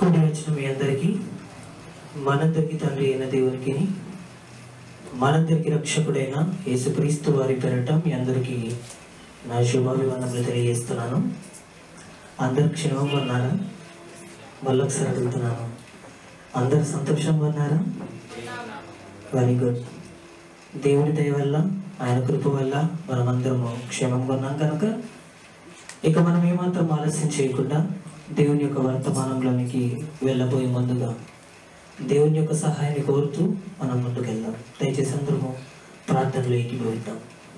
కూడి వచ్చిన మీ అందరికీ మనందరికీ తండ్రి అయిన దేవునికి మనందరికీ రక్షకుడైన యేసుక్రీస్తు వారి పేరట మీ అందరికీ నా శుభాభివందనలు తెలియజేస్తున్నాను అందరు క్షేమంగా ఉన్నారా మళ్ళొకసారి అడుగుతున్నాను అందరు సంతోషంగా ఉన్నారా వెరీ గుడ్ దేవుని దయ వల్ల ఆయన కృప వల్ల మనమందరము క్షేమంగా ఉన్నాం కనుక ఇక మనం ఏమాత్రం ఆలస్యం చేయకుండా దేవుని యొక్క వర్తమానంలోనికి వెళ్ళబోయే ముందుగా దేవుని యొక్క సహాయాన్ని కోరుతూ మనం ముందుకెళ్దాం దయచేసి అందరము ప్రార్థనలో ఏకీభవిద్దాం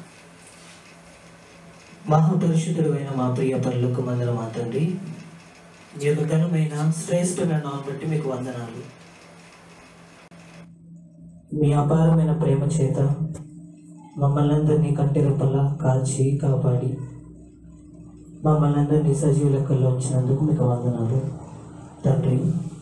మహాపరిశుద్ధుడు అయిన మా ప్రియ పనులకు మందర మా తండ్రి ఈ యొక్క ఘనమైన శ్రేష్టమైన నామం బట్టి మీకు వందనాలు మీ అపారమైన ప్రేమ చేత మమ్మల్ని అందరినీ కంటి రెప్పలా కాల్చి కాపాడి మమ్మల్ని అందరినీ సజీవ లెక్కల్లో ఉంచినందుకు మీకు వందనాలు తండ్రి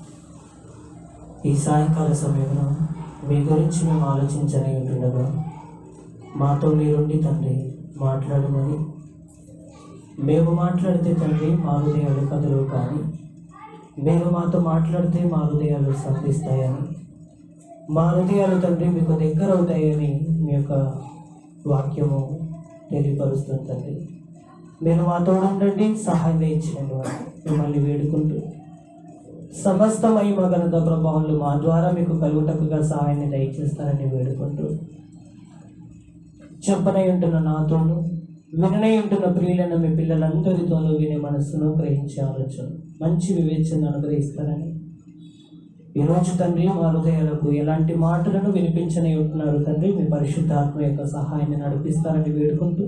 ఈ సాయంకాల సమయంలో మీ గురించి మేము ఆలోచించని ఉంటుండగా మాతో మీరుండి తండ్రి మాట్లాడమని మేము మాట్లాడితే తండ్రి మా హృదయాలు కదలు కానీ మీరు మాతో మాట్లాడితే మా హృదయాలు సంధిస్తాయని మా హృదయాలు తండ్రి మీకు దగ్గర అవుతాయని మీ యొక్క వాక్యము తెలియపరుస్తుంది తండ్రి మీరు మాతో ఉండండి సహాయం ఇచ్చినండి మిమ్మల్ని వేడుకుంటూ సమస్త మహిమ ఘనత ప్రభావాలు మా ద్వారా మీకు కలుగుటకుగా సహాయాన్ని దయచేస్తారని వేడుకుంటూ చెప్పనై ఉంటున్న నాతోనూ విననై ఉంటున్న ప్రియులైన మీ పిల్లలందరితోనూ వినే మనస్సును గ్రహించే ఆలోచన మంచి వివేచన అనుగ్రహిస్తారని ఈరోజు తండ్రి మా హృదయాలకు ఎలాంటి మాటలను వినిపించని ఉంటున్నారు తండ్రి మీ పరిశుద్ధాత్మ యొక్క సహాయాన్ని నడిపిస్తారని వేడుకుంటూ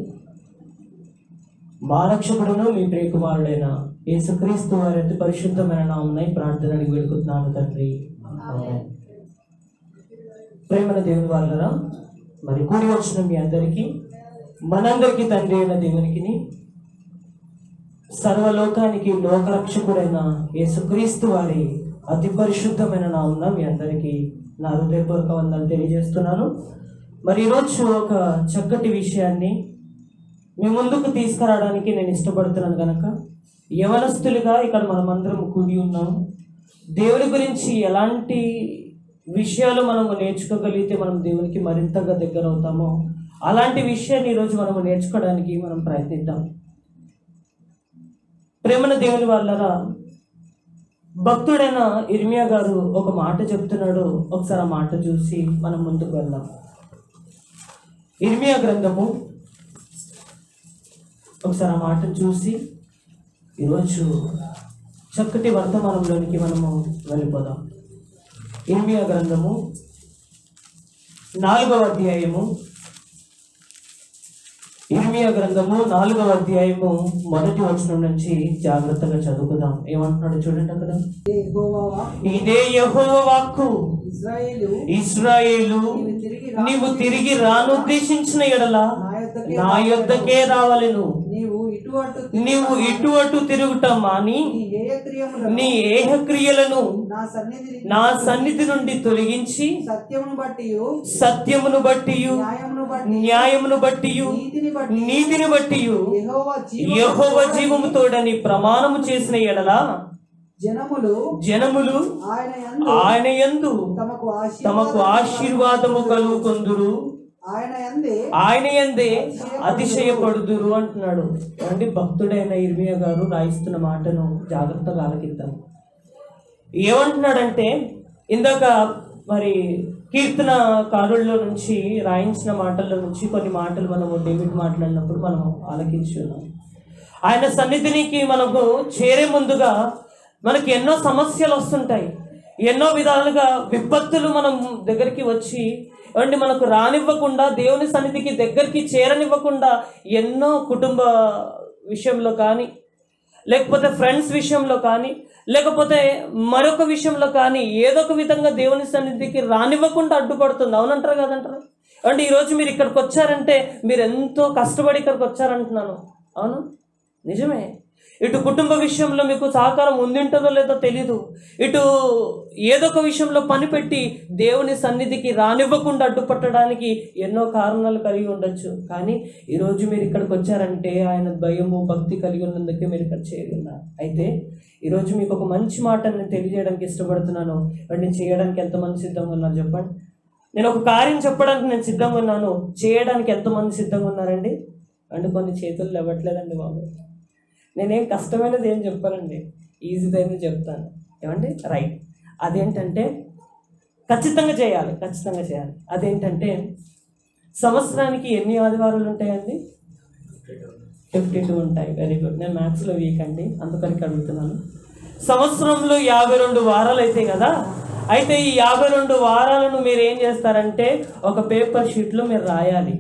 మా రక్షకుడును మీ ప్రియకుమారుడైన యేసుక్రీస్తు వారి అతి పరిశుద్ధమైన నామనై ప్రార్థన అడిగి వేడుకుంటున్నాను తండ్రి ఆమేన్. ప్రేమల దేవుని వాళ్ళరా మరి కూడి వచ్చిన మీ అందరికీ మనందరికీ తండ్రి అయిన దేవునికి సర్వలోకానికి లోకరక్షకుడైన యేసుక్రీస్తు వారి అతి పరిశుద్ధమైన నామన మీ అందరికీ నా హృదయపూర్వక వందలు తెలియజేస్తున్నాను మరి ఈరోజు ఒక చక్కటి విషయాన్ని మీ ముందుకు తీసుకురావడానికి నేను ఇష్టపడుతున్నాను కనుక యవనస్తులుగా ఇక్కడ మనం అందరం కూడి ఉన్నాం దేవుని గురించి ఎలాంటి విషయాలు మనము నేర్చుకోగలిగితే మనం దేవునికి మరింతగా దగ్గర అవుతామో అలాంటి విషయాన్ని ఈరోజు మనము నేర్చుకోవడానికి మనం ప్రయత్నిద్దాం ప్రేమన దేవుని వాళ్ళరా భక్తుడైన ఇర్మియా గారు ఒక మాట చెప్తున్నాడు ఒకసారి ఆ మాట చూసి మనం ముందుకు వెళ్దాం ఇర్మియా గ్రంథము ఒకసారి ఆ మాటను చూసి ఈరోజు చక్కటి వర్తమానంలోనికి మనము వెళ్ళిపోదాం ఇర్మియా గ్రంథము నాలుగవ అధ్యాయము ఇర్మియా గ్రంథము నాలుగవ అధ్యాయము మొదటి వచనం నుంచి జాగ్రత్తగా చదువుకుందాం ఏమంటున్నాడు చూడండి అక్కడ యెహోవా ఇదే యెహోవా వాక్కు ఇశ్రాయేలు ఇస్రాయేలు తిరిగి నీవు తిరిగి రానుద్దేశించిన ఎడల నా యొద్దకే నా యొద్దకే రావలెను నీవు ఇటు అటు నీవు ఇటు అటు తిరుగుటం మాని నీ హేయ క్రియములను నీ ఏహక్రియలను నా సన్నిధిని నా సన్నిధి నుండి తొలగించి సత్యమును బట్టి సత్యమును బట్టి న్యాయమును బట్టి న్యాయమును బట్టి నీతిని బట్టి నీతిని బట్టి యెహోవా జీవ యెహోవ జీవము తోడని ప్రమాణము చేసిన ఎడల జనములు జనములు ఆయన యందు ఆయన యందు తమకు తమకు ఆశీర్వాదము కలుగుకొందురు ఆయన యందే ఆయన యందే అతిశయపడుదురు అంటున్నాడు అంటే భక్తుడైన ఇర్మియా గారు రాయిస్తున్న మాటను జాగ్రత్తగా ఆలకిద్దాం ఏమంటున్నాడంటే ఇందాక మరి కీర్తన కారుల్లో నుంచి రాయించిన మాటల్లో నుంచి కొన్ని మాటలు మనము డేవిడ్ మాట్లాడినప్పుడు మనం ఆలకించి ఉన్నాం ఆయన సన్నిధినికి మనకు చేరే ముందుగా మనకి ఎన్నో సమస్యలు వస్తుంటాయి ఎన్నో విధాలుగా విపత్తులు మనం దగ్గరికి వచ్చి అంటే మనకు రానివ్వకుండా దేవుని సన్నిధికి దగ్గరికి చేరనివ్వకుండా ఎన్నో కుటుంబ విషయంలో కానీ లేకపోతే ఫ్రెండ్స్ విషయంలో కానీ లేకపోతే మరొక విషయంలో కానీ ఏదో ఒక విధంగా దేవుని సన్నిధికి రానివ్వకుండా అడ్డుపడుతుంది అవునంటారు కదంటారు అంటే ఈరోజు మీరు ఇక్కడికి వచ్చారంటే మీరు ఎంతో కష్టపడి ఇక్కడికి వచ్చారంటున్నాను అవును నిజమే ఇటు కుటుంబ విషయంలో మీకు సహకారం ఉందింటుందో లేదో తెలీదు ఇటు ఏదో ఒక విషయంలో పని పెట్టి దేవుని సన్నిధికి రానివ్వకుండా అడ్డుపట్టడానికి ఎన్నో కారణాలు కలిగి ఉండొచ్చు కానీ ఈరోజు మీరు ఇక్కడికి వచ్చారంటే ఆయన భయము భక్తి కలిగి ఉన్నందుకే మీరు ఇక్కడ చేయగలరు అయితే ఈరోజు మీకు ఒక మంచి మాట నేను తెలియజేయడానికి ఇష్టపడుతున్నాను వాటిని చేయడానికి ఎంతమంది సిద్ధంగా ఉన్నారు చెప్పండి నేను ఒక కార్యం చెప్పడానికి నేను సిద్ధంగా ఉన్నాను చేయడానికి ఎంతమంది సిద్ధంగా ఉన్నారండి అంటే కొన్ని చేతులు లేవట్లేదండి బాబు నేనేం కష్టమైనది ఏం చెప్పానండి ఈజీదైంది చెప్తాను ఏమండి రైట్ అదేంటంటే ఖచ్చితంగా చేయాలి ఖచ్చితంగా చేయాలి అదేంటంటే సంవత్సరానికి ఎన్ని ఆదివారాలు ఉంటాయండి ఫిఫ్టీ టూ ఉంటాయి వెరీ గుడ్ నేను మ్యాథ్స్లో వీక్ అండి అందుకని అడుగుతున్నాను సంవత్సరంలో యాభై రెండు వారాలు అయితే కదా అయితే ఈ యాభై రెండు వారాలను మీరు ఏం చేస్తారంటే ఒక పేపర్ షీట్లో మీరు రాయాలి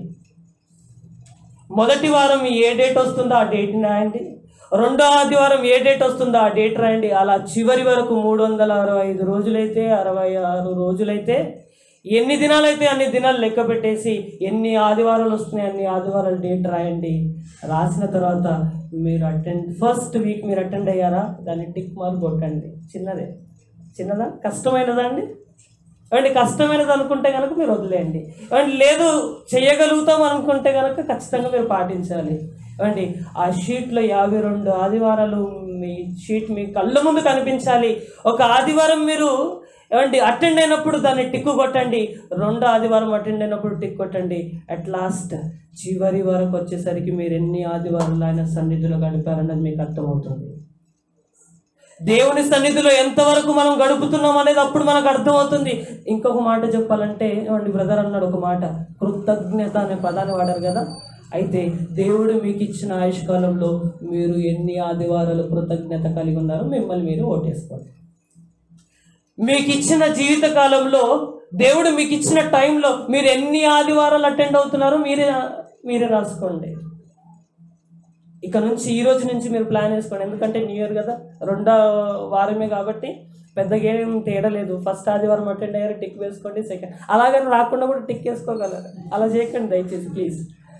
మొదటి వారం ఏ డేట్ వస్తుందో ఆ డేట్ రాయండి రెండో ఆదివారం ఏ డేట్ వస్తుందో ఆ డేట్ రాయండి అలా చివరి వరకు మూడు వందల అరవై ఐదు రోజులైతే అరవై ఆరు రోజులైతే ఎన్ని దినాలైతే అన్ని దినాలు లెక్క పెట్టేసి ఎన్ని ఆదివారాలు వస్తున్నాయి అన్ని ఆదివారాలు డేట్ రాయండి రాసిన తర్వాత మీరు అటెండ్ ఫస్ట్ వీక్ మీరు అటెండ్ అయ్యారా దాన్ని టిక్ మార్క్ కొట్టండి చిన్నదే చిన్నదా కష్టమైనదా అండి అండి కష్టమైనది అనుకుంటే కనుక మీరు వదిలేయండి అండి లేదు చేయగలుగుతాం అనుకుంటే కనుక ఖచ్చితంగా మీరు పాటించాలి అండి ఆ షీట్లో యాభై రెండు ఆదివారాలు మీ షీట్ మీ కళ్ళ ముందు కనిపించాలి ఒక ఆదివారం మీరు ఏమండి అటెండ్ అయినప్పుడు దాన్ని టిక్కు కొట్టండి రెండో ఆదివారం అటెండ్ అయినప్పుడు టిక్ కొట్టండి అట్ లాస్ట్ చివరి వరకు వచ్చేసరికి మీరు ఎన్ని ఆదివారాలు ఆయన సన్నిధిలో గడిపారన్నది మీకు అర్థమవుతుంది దేవుని సన్నిధిలో ఎంతవరకు మనం గడుపుతున్నాం అనేది అప్పుడు మనకు అర్థమవుతుంది ఇంకొక మాట చెప్పాలంటే ఏమండి బ్రదర్ అన్నాడు ఒక మాట కృతజ్ఞత అనే పదాన్ని వాడారు కదా అయితే దేవుడు మీకు ఇచ్చిన ఆయుష్కాలంలో మీరు ఎన్ని ఆదివారాలు కృతజ్ఞత కలిగి ఉన్నారో మిమ్మల్ని మీరు ఓటేసుకోండి మీకు ఇచ్చిన జీవిత కాలంలో దేవుడు మీకు ఇచ్చిన టైంలో మీరు ఎన్ని ఆదివారాలు అటెండ్ అవుతున్నారో మీరే మీరే రాసుకోండి ఇక నుంచి ఈ రోజు నుంచి మీరు ప్లాన్ వేసుకోండి ఎందుకంటే న్యూ ఇయర్ కదా రెండో వారమే కాబట్టి పెద్దగా ఏం తేడా లేదు ఫస్ట్ ఆదివారం అటెండ్ అయ్యారు టిక్ వేసుకోండి సెకండ్ అలాగని రాకుండా కూడా టిక్ వేసుకోగలరు అలా చేయకండి దయచేసి ప్లీజ్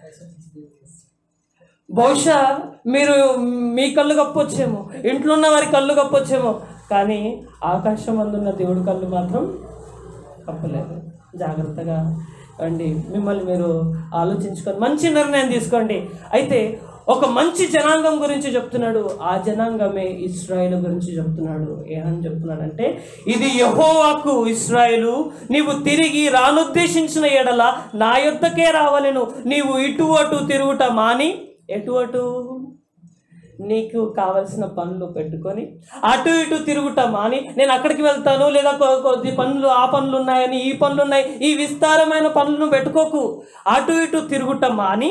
బహుశా మీరు మీ కళ్ళు కప్పొచ్చేమో ఇంట్లో ఉన్న వారి కళ్ళు కప్పొచ్చేమో కానీ ఆకాశం అందున్న దేవుడి కళ్ళు మాత్రం కప్పలేదు జాగ్రత్తగా అండి మిమ్మల్ని మీరు ఆలోచించుకొని మంచి నిర్ణయం తీసుకోండి అయితే ఒక మంచి జనాంగం గురించి చెప్తున్నాడు ఆ జనాంగమే ఇస్రాయేల్ గురించి చెప్తున్నాడు ఏమని చెప్తున్నాడంటే ఇది యహోవాకు ఇస్రాయేలు నీవు తిరిగి రానుద్దేశించిన ఎడల నా యొద్దకే రావలెను నీవు ఇటు అటు తిరుగుట మాని ఎటు అటు నీకు కావలసిన పనులు పెట్టుకొని అటు ఇటు తిరుగుట మాని నేను అక్కడికి వెళ్తాను లేదా కొ- కొద్ది పనులు ఆ పనులు ఉన్నాయని ఈ పనులు ఉన్నాయి ఈ విస్తారమైన పనులను పెట్టుకోకు అటు ఇటు తిరుగుట మాని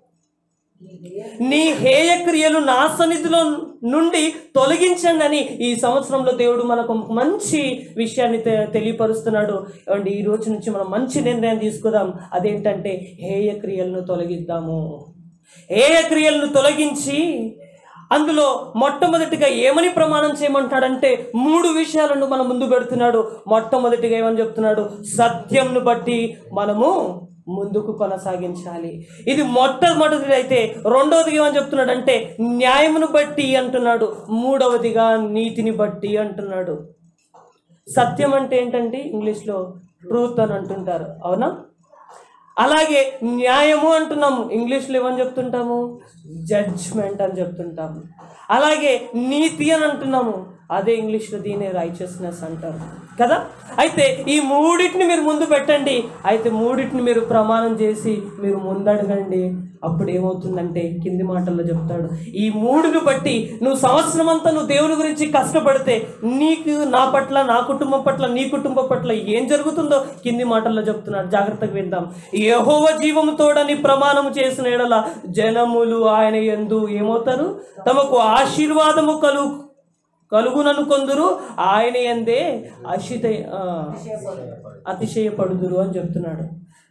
నీ హేయ క్రియలు నా సన్నిధిలో నుండి తొలగించండి అని ఈ సంవత్సరంలో దేవుడు మనకు మంచి విషయాన్ని తె- తెలియపరుస్తున్నాడు ఏమండి ఈ రోజు నుంచి మనం మంచి నిర్ణయం తీసుకుందాం అదేంటంటే హేయ క్రియలను తొలగిద్దాము హేయ క్రియలను తొలగించి అందులో మొట్టమొదటిగా ఏమని ప్రమాణం చేయమంటాడంటే మూడు విషయాలను మన ముందు పెడుతున్నాడు మొట్టమొదటిగా ఏమని చెప్తున్నాడు సత్యంను బట్టి మనము ముందుకు కొనసాగించాలి ఇది మొట్టమొదటిది అయితే రెండవదిగా ఏమని చెప్తున్నాడు అంటే న్యాయమును బట్టి అంటున్నాడు మూడవదిగా నీతిని బట్టి అంటున్నాడు సత్యం అంటే ఏంటంటే ఇంగ్లీష్లో ట్రూత్ అని అంటుంటారు అవునా అలాగే న్యాయము అంటున్నాము ఇంగ్లీష్లో ఏమని చెప్తుంటాము జడ్జ్మెంట్ అని చెప్తుంటాము అలాగే నీతి అని అంటున్నాము అదే ఇంగ్లీష్లో దీనే రైచియస్నెస్ అంటారు కదా అయితే ఈ మూడింటిని మీరు ముందు పెట్టండి అయితే మూడింటిని మీరు ప్రమాణం చేసి మీరు ముందడగండి అప్పుడు ఏమవుతుందంటే కింది మాటల్లో చెప్తాడు ఈ మూడును బట్టి నువ్వు సంవత్సరం అంతా నువ్వు దేవుని గురించి కష్టపడితే నీకు నా పట్ల నా కుటుంబం పట్ల నీ కుటుంబం పట్ల ఏం జరుగుతుందో కింది మాటల్లో చెప్తున్నాడు జాగ్రత్తగా విందాం యెహోవా జీవము తోడని ప్రమాణము చేసిన ఎడల జనములు ఆయన ఎందు ఏమవుతారు తమకు ఆశీర్వాదము కలు కలుగునను కొందరు ఆయన ఎందే అశిత ఆ, అతిశయపడుదురు అని చెప్తున్నాడు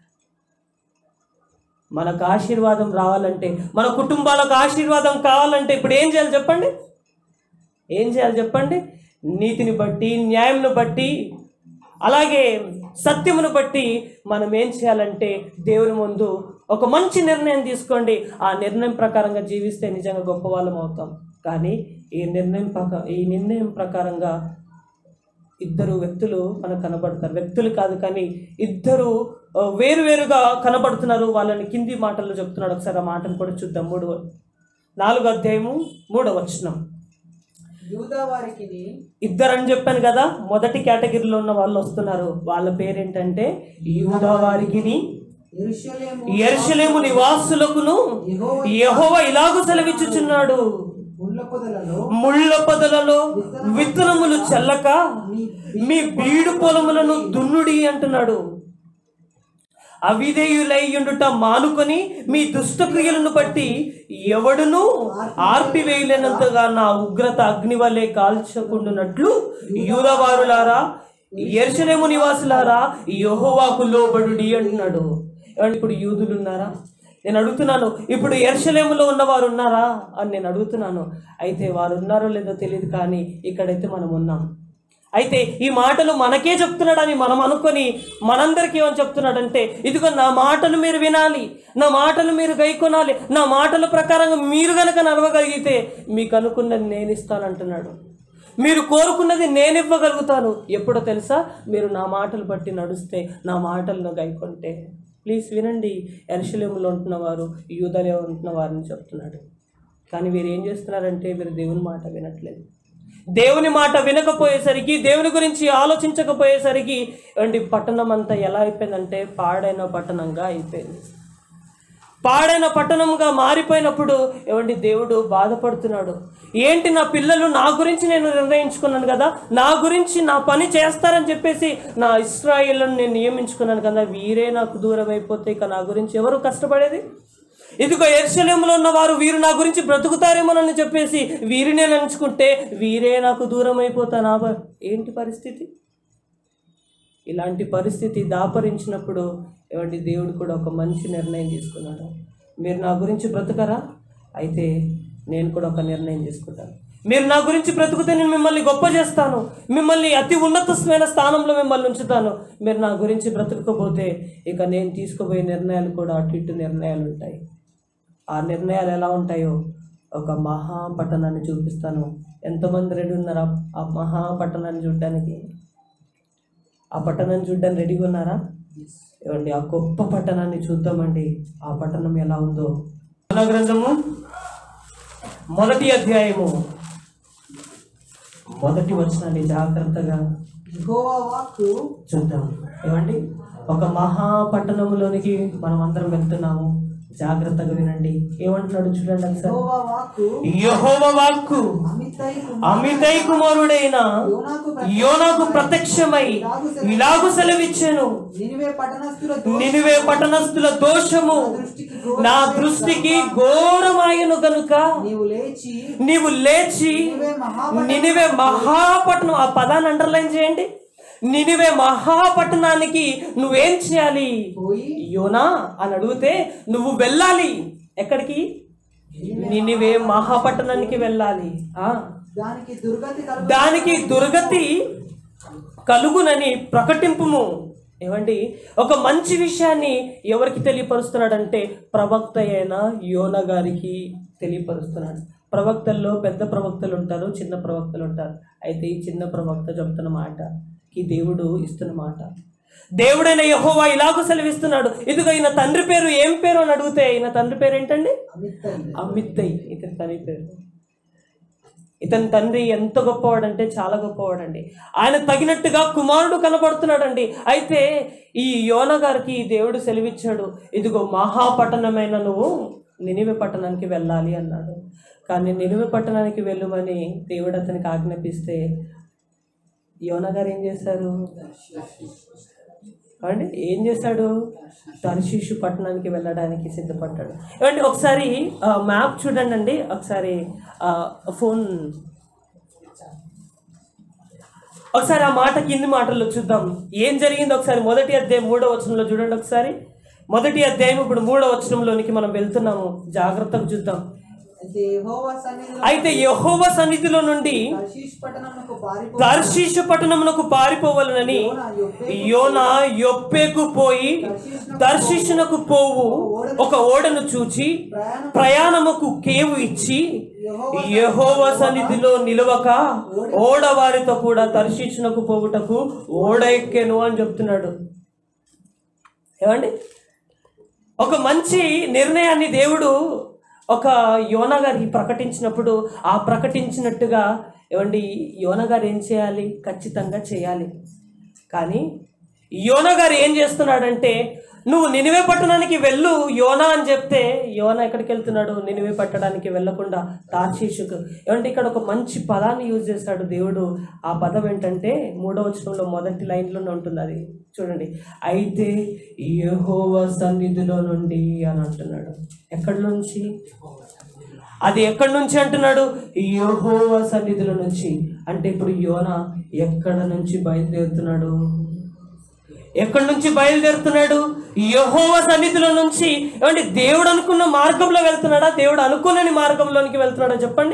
మనకు ఆశీర్వాదం రావాలంటే మన కుటుంబాలకు ఆశీర్వాదం కావాలంటే ఇప్పుడు ఏం చేయాలి చెప్పండి ఏం చేయాలి చెప్పండి నీతిని బట్టి న్యాయంను బట్టి అలాగే సత్యమును బట్టి మనం ఏం చేయాలంటే దేవుని ముందు ఒక మంచి నిర్ణయం తీసుకోండి ఆ నిర్ణయం ప్రకారంగా జీవిస్తే నిజంగా గొప్ప వాళ్ళం అవుతాం కానీ ఈ నిర్ణయం ప్రక ఈ నిర్ణయం ప్రకారంగా ఇద్దరు వ్యక్తులు మనకు కనబడతారు వ్యక్తులు కాదు కానీ ఇద్దరు ఆ, వేరువేరుగా కనబడుతున్నారు వాళ్ళని కింది మాటల్లో చెప్తున్నాడు ఒకసారి ఆ మాటను కూడా చూద్దాం మూడవ నాలుగో అధ్యాయము మూడవ వచనం యూదా వారికి ఇద్దరని చెప్పాను కదా మొదటి కేటగిరీలో ఉన్న వాళ్ళు వస్తున్నారు వాళ్ళ పేరేంటంటే యూదా వారికిని యెరూషలేము ఎర్షలేము నివాసులకును యెహోవా ఇలాగు సెలవిచ్చుచున్నాడు ముళ్ళ పొదలలో ముళ్ళ పొదలలో విత్తనములు చల్లక మీ బీడు పొలములను దున్నుడి అంటున్నాడు అవిధేయులయ్యుండుట మానుకొని మీ దుష్టక్రియలను బట్టి ఎవడును ఆర్పివేయలేనంతగా నా ఉగ్రత అగ్ని వల్లే కాల్చకుండునట్లు యూరవారులారా ఎర్షలేము నివాసులారా యెహోవాకు లోబడుడి అంటున్నాడు ఏమండి ఇప్పుడు యూదులు ఉన్నారా నేను అడుగుతున్నాను ఇప్పుడు ఎర్షలేములో ఉన్నవారు ఉన్నారా అని నేను అడుగుతున్నాను అయితే వారు ఉన్నారో లేదో తెలియదు కానీ ఇక్కడైతే మనం ఉన్నాం అయితే ఈ మాటలు మనకే చెప్తున్నాడని మనం అనుకొని మనందరికీ ఏమని చెప్తున్నాడంటే ఇదిగో నా మాటలు మీరు వినాలి నా మాటలు మీరు గైకొనాలి నా మాటల ప్రకారంగా మీరు గనక నడవగలిగితే మీకు అనుకున్నది నేను ఇస్తానంటున్నాడు మీరు కోరుకున్నది నేను ఇవ్వగలుగుతాను ఎప్పుడో తెలుసా మీరు నా మాటలు బట్టి నడుస్తే నా మాటలను గైకొంటే ప్లీజ్ వినండి ఎరుషలేములో ఉంటున్న వారు యూదలో ఉంటున్న వారిని చెప్తున్నాడు కానీ వీరు ఏం చేస్తున్నారంటే వీరు దేవుని మాట వినట్లేదు దేవుని మాట వినకపోయేసరికి దేవుని గురించి ఆలోచించకపోయేసరికి అండి పట్టణం అంతా ఎలా అయిపోయిందంటే పాడైన పట్టణంగా అయిపోయింది పాడైన పట్టణంగా మారిపోయినప్పుడు ఏమండి దేవుడు బాధపడుతున్నాడు ఏంటి నా పిల్లలు నా గురించి నేను నిర్ణయించుకున్నాను కదా నా గురించి నా పని చేస్తారని చెప్పేసి నా ఇస్రాయిల్ని నేను నియమించుకున్నాను కదా వీరే నాకు దూరం అయిపోతే ఇక నా గురించి ఎవరు కష్టపడేది ఇదిగో ఎర్షలేములో ఉన్న వారు వీరు నా గురించి బ్రతుకుతారేమోనని చెప్పేసి వీరినే నంచుకుంటే వీరే నాకు దూరం అయిపోతానా ఏంటి పరిస్థితి ఇలాంటి పరిస్థితి దాపరించినప్పుడు ఏమండి దేవుడు కూడా ఒక మంచి నిర్ణయం తీసుకున్నాడు మీరు నా గురించి బ్రతకరా అయితే నేను కూడా ఒక నిర్ణయం తీసుకుంటాను మీరు నా గురించి బ్రతుకుతే నేను మిమ్మల్ని గొప్ప చేస్తాను మిమ్మల్ని అతి ఉన్నతమైన స్థానంలో మిమ్మల్ని ఉంచుతాను మీరు నా గురించి బ్రతకకపోతే ఇక నేను తీసుకోబోయే నిర్ణయాలు కూడా అటు ఇటు నిర్ణయాలు ఉంటాయి ఆ నిర్ణయాలు ఎలా ఉంటాయో ఒక మహాపట్టణాన్ని చూపిస్తాను ఎంతమంది రెడీ ఉన్నారా ఆ మహాపట్టణాన్ని చూడడానికి ఆ పట్టణాన్ని చూడడానికి రెడీగా ఉన్నారా ఏమండి ఆ గొప్ప పట్టణాన్ని చూద్దామండి ఆ పట్టణం ఎలా ఉందో మన గ్రంథము మొదటి అధ్యాయము మొదటి వచనాన్ని జాగ్రత్తగా యెహోవా వాక్కు చూద్దాం ఏమండి ఒక మహాపట్టణంలోనికి మనం అందరం వెళ్తున్నాము జాగ్రత్తగా వినండి ఏమంటున్నాడు చూడండి ఒకసారి యెహోవా వాక్కు యెహోవా వాక్కు అమితై అమితై కుమారుడైన యోనాకు యోనాకు ప్రత్యక్షమై ఇలాగు సెలవిచ్చాను నినివే పట్టణస్థుల నినివే పట్టణస్థుల దోషము దృష్టికి నా దృష్టికి ఘోరమాయను గనుక నీవు లేచి నీవు లేచి నినివే మహా నినివే మహాపట్నం ఆ పదాన్ని అండర్లైన్ చేయండి నినివే మహాపట్టణానికి నువ్వేం చేయాలి పోయి యోనా అని అడిగితే నువ్వు వెళ్ళాలి ఎక్కడికి నినివే మహాపట్టణానికి వెళ్ళాలి ఆ దానికి దుర్గతి కలుగు దానికి దుర్గతి కలుగునని ప్రకటింపుము ఏమండి ఒక మంచి విషయాన్ని ఎవరికి తెలియపరుస్తున్నాడంటే ప్రవక్త అయిన యోన గారికి తెలియపరుస్తున్నాడు ప్రవక్తల్లో పెద్ద ప్రవక్తలు ఉంటారు చిన్న ప్రవక్తలు ఉంటారు అయితే ఈ చిన్న ప్రవక్త చెప్తున్న మాట ఈ దేవుడు ఇస్తున్న మాట దేవుడైన యహోవా ఇలాగూ సెలవిస్తున్నాడు ఇదిగో ఈయన తండ్రి పేరు ఏం పేరు అని అడిగితే ఈయన తండ్రి పేరు ఏంటండి అమిత్తై అమిత్తయ్ ఇతని తండ్రి పేరు ఇతని తండ్రి ఎంత గొప్పవాడంటే చాలా గొప్పవాడండి ఆయన తగినట్టుగా కుమారుడు కనబడుతున్నాడండి అయితే ఈ యోన గారికి ఈ దేవుడు సెలవిచ్చాడు ఇదిగో మహాపట్టణమైన నువ్వు నినివె పట్టణానికి వెళ్ళాలి అన్నాడు కానీ నినివె పట్టణానికి వెళ్ళమని దేవుడు అతనికి ఆజ్ఞాపిస్తే యోన గారు ఏం చేశారు అండి ఏం చేశాడు తర్శీషు పట్టణానికి వెళ్ళడానికి సిద్ధపడ్డాడు ఏమండి ఒకసారి మ్యాప్ చూడండి అండి ఒకసారి ఆ, ఫోన్ ఒకసారి ఆ మాట కింది మాటల్లో చూద్దాం ఏం జరిగింది ఒకసారి మొదటి అధ్యాయం మూడో వచనంలో చూడండి ఒకసారి మొదటి అధ్యాయం ఇప్పుడు మూడో వచనంలోనికి మనం వెళ్తున్నాము జాగ్రత్తగా చూద్దాం అయితే యెహోవా సన్నిధిలో అయితే యెహోవా సన్నిధిలో నుండి తర్షీషు పట్టణమునకు పారిపో తర్షీషు పట్టణమునకు పారిపోవాలనని యోనా యొప్పేకు యోనా యొప్పేకు పోయి దర్శిషునకు పోవు ఒక ఓడను చూచి ప్రయాణం ప్రయాణముకు కేవు ఇచ్చి యెహోవా యెహోవా సన్నిధిలో నిలవక ఓడ వారితో కూడా దర్శించునకు పోవుటకు ఓడ ఎక్కెను అని చెప్తున్నాడు ఏమండి ఒక మంచి నిర్ణయాన్ని దేవుడు ఒక యోన గారికి ప్రకటించినప్పుడు ఆ ప్రకటించినట్టుగా ఏమండి యోన గారు ఏం చేయాలి ఖచ్చితంగా చేయాలి కానీ యోన గారు ఏం చేస్తున్నాడంటే నువ్వు నినివే పట్టణానికి వెళ్ళు యోనా అని చెప్తే యోన ఎక్కడికి వెళ్తున్నాడు నినివే పట్టడానికి వెళ్ళకుండా తార్షీషుకు ఏమంటే ఇక్కడ ఒక మంచి పదాన్ని యూజ్ చేస్తాడు దేవుడు ఆ పదం ఏంటంటే మూడవ వచనంలో మొదటి లైన్లోనే ఉంటుంది అది చూడండి అయితే యెహోవ సన్నిధిలో నుండి అని అంటున్నాడు ఎక్కడి నుంచి అది ఎక్కడి నుంచి అంటున్నాడు యెహోవ సన్నిధిలో నుంచి అంటే ఇప్పుడు యోన ఎక్కడ నుంచి బయలుదేరుతున్నాడు ఎక్కడి నుంచి బయలుదేరుతున్నాడు యెహోవ సన్నిధిలో నుంచి ఏమంటే దేవుడు అనుకున్న మార్గంలో వెళ్తున్నాడా దేవుడు అనుకోలేని మార్గంలోనికి వెళ్తున్నాడా చెప్పండి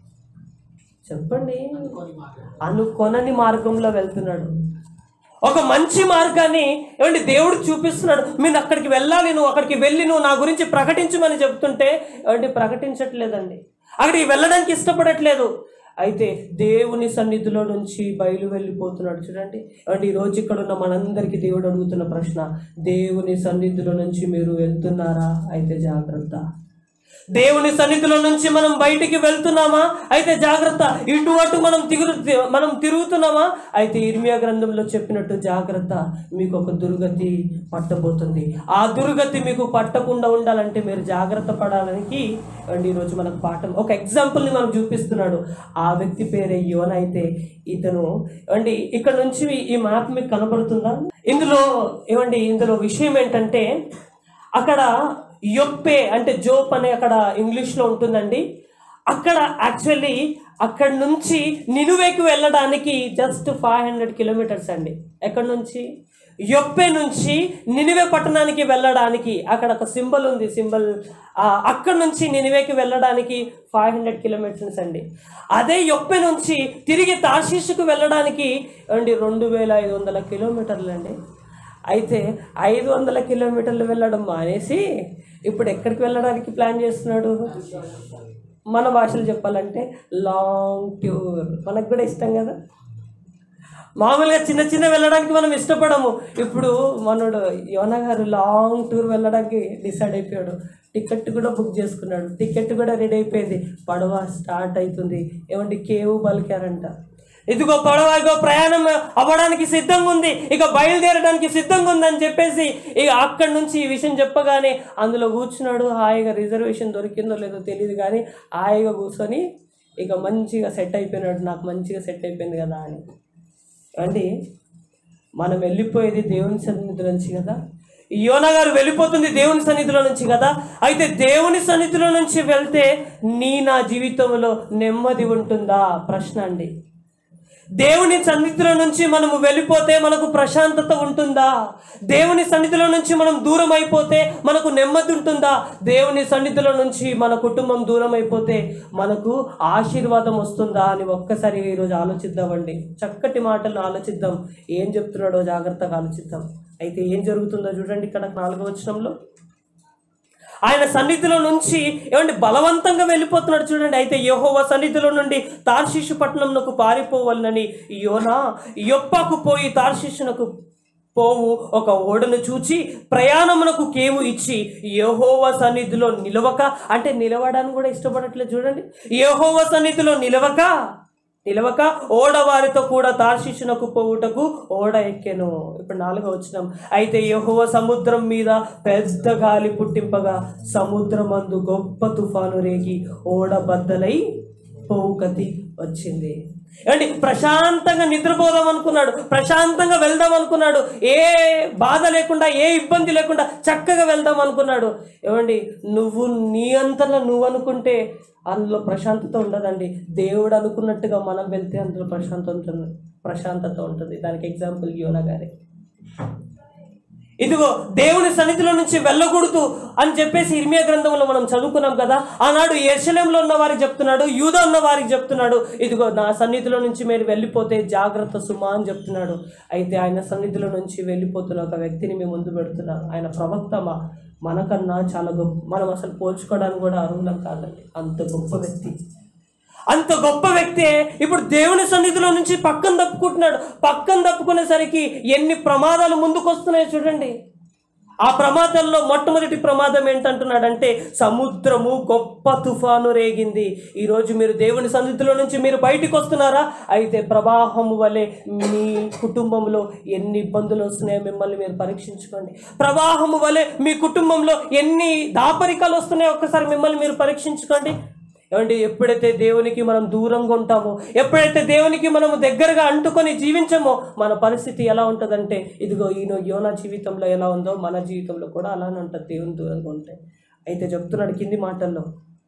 చెప్పండి అనుకోనని మార్గంలో వెళ్తున్నాడు ఒక మంచి మార్గాన్ని ఏమండి దేవుడు చూపిస్తున్నాడు మీరు అక్కడికి వెళ్ళాలి నువ్వు అక్కడికి వెళ్ళి నువ్వు నా గురించి ప్రకటించమని చెప్తుంటే ఏమండి ప్రకటించట్లేదండి అక్కడికి వెళ్ళడానికి ఇష్టపడట్లేదు అయితే దేవుని సన్నిధిలో నుంచి బయలు వెళ్ళిపోతున్నాడు చూడండి అంటే ఈరోజు ఇక్కడ ఉన్న మనందరికీ దేవుడు అడుగుతున్న ప్రశ్న దేవుని సన్నిధిలో నుంచి మీరు వెళ్తున్నారా అయితే జాగ్రత్త దేవుని సన్నిధిలో నుంచి మనం బయటికి వెళ్తున్నామా అయితే జాగ్రత్త ఇటు అటు మనం తిరుగు మనం తిరుగుతున్నామా అయితే ఇర్మియా గ్రంథంలో చెప్పినట్టు జాగ్రత్త మీకు ఒక దుర్గతి పట్టబోతుంది ఆ దుర్గతి మీకు పట్టకుండా ఉండాలంటే మీరు జాగ్రత్త పడాలని అండి ఈరోజు మనకు పాఠం ఒక ఎగ్జాంపుల్ని మనకు చూపిస్తున్నాడు ఆ వ్యక్తి పేరే యోన అయితే ఇతను అండి ఇక్కడ నుంచి ఈ మ్యాప్ మీకు కనబడుతుందా ఇందులో ఏమండి ఇందులో విషయం ఏంటంటే అక్కడ యొప్పే అంటే జోప్ అనే అక్కడ ఇంగ్లీష్లో ఉంటుందండి అక్కడ యాక్చువల్లీ అక్కడ నుంచి నినువేకి వెళ్ళడానికి జస్ట్ ఫైవ్ హండ్రెడ్ కిలోమీటర్స్ అండి ఎక్కడి నుంచి యొప్పే నుంచి నినివే పట్టణానికి వెళ్ళడానికి అక్కడ ఒక సింబల్ ఉంది సింబల్ అక్కడ నుంచి నినివేకి వెళ్ళడానికి ఫైవ్ హండ్రెడ్ కిలోమీటర్స్ అండి అదే యొప్పే నుంచి తిరిగి తార్షీషుకు వెళ్ళడానికి అండి రెండు వేల ఐదు వందల కిలోమీటర్లు అండి అయితే ఐదు వందల కిలోమీటర్లు వెళ్ళడం మానేసి ఇప్పుడు ఎక్కడికి వెళ్ళడానికి ప్లాన్ చేస్తున్నాడు మన భాషలో చెప్పాలంటే లాంగ్ టూర్ మనకు కూడా ఇష్టం కదా మామూలుగా చిన్న చిన్న వెళ్ళడానికి మనం ఇష్టపడము ఇప్పుడు మనోడు యోన గారు లాంగ్ టూర్ వెళ్ళడానికి డిసైడ్ అయిపోయాడు టికెట్ కూడా బుక్ చేసుకున్నాడు టికెట్ కూడా రెడీ అయిపోయింది పడవ స్టార్ట్ అవుతుంది ఏమంటే కేవు పలికారంట ఇదిగో పడవ ఇగో ప్రయాణం అవ్వడానికి సిద్ధంగా ఉంది ఇక బయలుదేరడానికి సిద్ధంగా ఉందని చెప్పేసి ఇక అక్కడి నుంచి ఈ విషయం చెప్పగానే అందులో కూర్చున్నాడు హాయిగా రిజర్వేషన్ దొరికిందో లేదో తెలియదు కానీ హాయిగా కూర్చొని ఇక మంచిగా సెట్ అయిపోయినాడు నాకు మంచిగా సెట్ అయిపోయింది కదా అని అండి మనం వెళ్ళిపోయేది దేవుని సన్నిధిలో నుంచి కదా యోనా గారు వెళ్ళిపోతుంది దేవుని సన్నిధిలో నుంచి కదా అయితే దేవుని సన్నిధిలో నుంచి వెళ్తే నీ నా జీవితంలో నెమ్మది ఉంటుందా ప్రశ్న అండి దేవుని సన్నిధిలో నుంచి మనము వెళ్ళిపోతే మనకు ప్రశాంతత ఉంటుందా దేవుని సన్నిధిలో నుంచి మనం దూరం అయిపోతే మనకు నెమ్మది ఉంటుందా దేవుని సన్నిధిలో నుంచి మన కుటుంబం దూరం అయిపోతే మనకు ఆశీర్వాదం వస్తుందా అని ఒక్కసారి ఈరోజు ఆలోచిద్దామండి చక్కటి మాటలను ఆలోచిద్దాం ఏం చెప్తున్నాడో జాగ్రత్తగా ఆలోచిద్దాం అయితే ఏం జరుగుతుందో చూడండి ఇక్కడ నాలుగో వచనంలో ఆయన సన్నిధిలో నుంచి ఏమండి బలవంతంగా వెళ్ళిపోతున్నాడు చూడండి అయితే యెహోవా సన్నిధిలో నుండి తార్షిషు పట్టణంకు పారిపోవాలని యోనా యొప్పకు పోయి తార్షిషునకు పోవు ఒక ఓడను చూచి ప్రయాణమునకు కేవు ఇచ్చి యెహోవా సన్నిధిలో నిలవక అంటే నిలవడానికి కూడా ఇష్టపడట్లేదు చూడండి యెహోవా సన్నిధిలో నిలవక నిలవక ఓడవారితో కూడా తార్షిషునకు పోవుటకు ఓడ ఎక్కెను ఇప్పుడు నాలుగో వచ్చినాం అయితే యెహోవా సముద్రం మీద పెద్ద గాలి పుట్టింపగా సముద్రమందు గొప్ప తుఫాను రేగి ఓడ బద్దలై పోవుకతి వచ్చింది ఏమండి ప్రశాంతంగా నిద్రపోదాం అనుకున్నాడు ప్రశాంతంగా వెళ్దాం అనుకున్నాడు ఏ బాధ లేకుండా ఏ ఇబ్బంది లేకుండా చక్కగా వెళ్దాం అనుకున్నాడు ఏమండి నువ్వు నీ అంతలో నువ్వు అనుకుంటే అందులో ప్రశాంతత ఉండదండి దేవుడు అనుకున్నట్టుగా మనం వెళ్తే అందులో ప్రశాంతత ఉంటుంది ప్రశాంతత ఉంటుంది దానికి ఎగ్జాంపుల్ యోనా గారే ఇదిగో దేవుని సన్నిధిలో నుంచి వెళ్ళకూడదు అని చెప్పేసి ఇర్మియా గ్రంథంలో మనం చదువుకున్నాం కదా ఆనాడు ఎర్షలేంలో ఉన్న వారికి చెప్తున్నాడు యూదా ఉన్న వారికి చెప్తున్నాడు ఇదిగో నా సన్నిధిలో నుంచి మీరు వెళ్ళిపోతే జాగ్రత్త సుమా అని చెప్తున్నాడు అయితే ఆయన సన్నిధిలో నుంచి వెళ్ళిపోతున్న ఒక వ్యక్తిని మేము ముందు పెడుతున్నాం ఆయన ప్రవక్త మా మనకన్నా చాలా గొప్ప మనం అసలు పోల్చుకోవడానికి కూడా అర్హులం కాదండి అంత గొప్ప వ్యక్తి అంత గొప్ప వ్యక్తే ఇప్పుడు దేవుని సన్నిధిలో నుంచి పక్కన తప్పుకుంటున్నాడు పక్కన తప్పుకునేసరికి ఎన్ని ప్రమాదాలు ముందుకు వస్తున్నాయో చూడండి ఆ ప్రమాదంలో మొట్టమొదటి ప్రమాదం ఏంటంటున్నాడంటే సముద్రము గొప్ప తుఫాను రేగింది ఈరోజు మీరు దేవుని సన్నిధిలో నుంచి మీరు బయటికి వస్తున్నారా అయితే ప్రవాహము వలె మీ కుటుంబంలో ఎన్ని ఇబ్బందులు వస్తున్నాయో మిమ్మల్ని మీరు పరీక్షించుకోండి ప్రవాహము వలె మీ కుటుంబంలో ఎన్ని దాపరికాలు వస్తున్నాయో ఒక్కసారి మిమ్మల్ని మీరు పరీక్షించుకోండి ఏమంటే ఎప్పుడైతే దేవునికి మనం దూరంగా ఉంటామో ఎప్పుడైతే దేవునికి మనం దగ్గరగా అంటుకొని జీవించమో మన పరిస్థితి ఎలా ఉంటుందంటే ఇదిగో ఈయన యోనా జీవితంలో ఎలా ఉందో మన జీవితంలో కూడా అలానే ఉంటుంది దేవుని దూరంగా ఉంటే అయితే చెప్తున్నాడు కింది మాటల్లో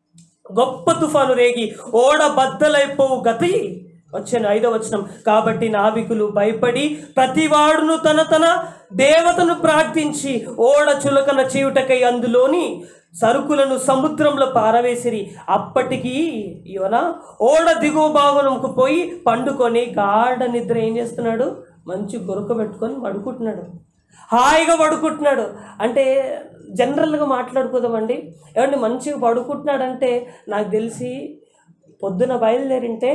గొప్ప తుఫాను రేగి ఓడ బద్దలైపోవు గతి వచ్చాను ఐదో వచనం కాబట్టి నావికులు భయపడి ప్రతివాడును తన తన దేవతను ప్రార్థించి ఓడ చులకన చీవుటకై అందులోని సరుకులను సముద్రంలో పారవేసిరి అప్పటికి యోన ఓడ దిగువ భాగంకు పోయి పండుకొని గాఢ నిద్ర ఏం చేస్తున్నాడు మంచి గురక పెట్టుకొని పడుకుంటున్నాడు హాయిగా పడుకుంటున్నాడు అంటే జనరల్గా మాట్లాడుకోదామండి ఏమంటే మంచిగా పడుకుంటున్నాడంటే నాకు తెలిసి పొద్దున బయలుదేరింటే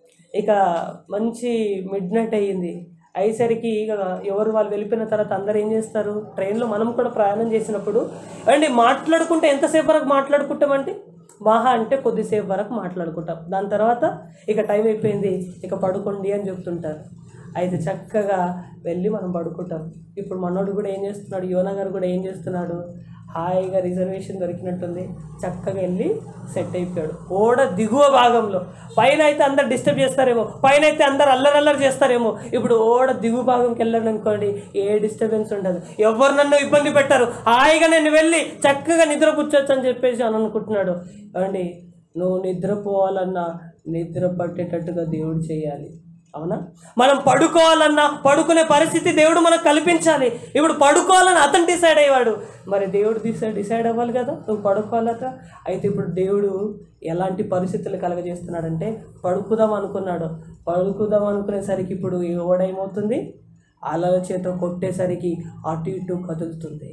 ఇక మంచి మిడ్ నైట్ అయ్యింది అయ్యేసరికి ఇక ఎవరు వాళ్ళు వెళ్ళిపోయిన తర్వాత అందరు ఏం చేస్తారు ట్రైన్లో మనం కూడా ప్రయాణం చేసినప్పుడు అండి మాట్లాడుకుంటే ఎంతసేపు వరకు మాట్లాడుకుంటామంటే మహా అంటే కొద్దిసేపు వరకు మాట్లాడుకుంటాం దాని తర్వాత ఇక టైం అయిపోయింది ఇక పడుకోండి అని చెప్తుంటారు అయితే చక్కగా వెళ్ళి మనం పడుకుంటాం ఇప్పుడు మనోడు కూడా ఏం చేస్తున్నాడు యోనా గారు కూడా ఏం చేస్తున్నాడు హాయిగా రిజర్వేషన్ దొరికినట్టుంది చక్కగా వెళ్ళి సెట్ అయిపోయాడు ఓడ దిగువ భాగంలో పైన అయితే అందరు డిస్టర్బ్ చేస్తారేమో పైన అయితే అందరు అల్లరల్లరి చేస్తారేమో ఇప్పుడు ఓడ దిగువ భాగంకి వెళ్ళాను అనుకోండి ఏ డిస్టర్బెన్స్ ఉండదు ఎవరు నన్ను ఇబ్బంది పెట్టారు హాయిగా నేను వెళ్ళి చక్కగా నిద్రపుచ్చొచ్చు అని చెప్పేసి అని అనుకుంటున్నాడు అండి నువ్వు నిద్రపోవాలన్నా నిద్ర పట్టేటట్టుగా దేవుడు చేయాలి అవునా మనం పడుకోవాలన్నా పడుకునే పరిస్థితి దేవుడు మనకు కల్పించాలి ఇప్పుడు పడుకోవాలని అతను డిసైడ్ అయ్యాడు మరి దేవుడు డిసైడ్ డిసైడ్ అవ్వాలి కదా నువ్వు పడుకోవాలట అయితే ఇప్పుడు దేవుడు ఎలాంటి పరిస్థితులు కలగజేస్తున్నాడంటే పడుకుదాం అనుకున్నాడు పడుకుదాం అనుకునేసరికి ఇప్పుడు ఎవడేమవుతుంది అలల చేత కొట్టేసరికి అటు ఇటు కదులుతుంది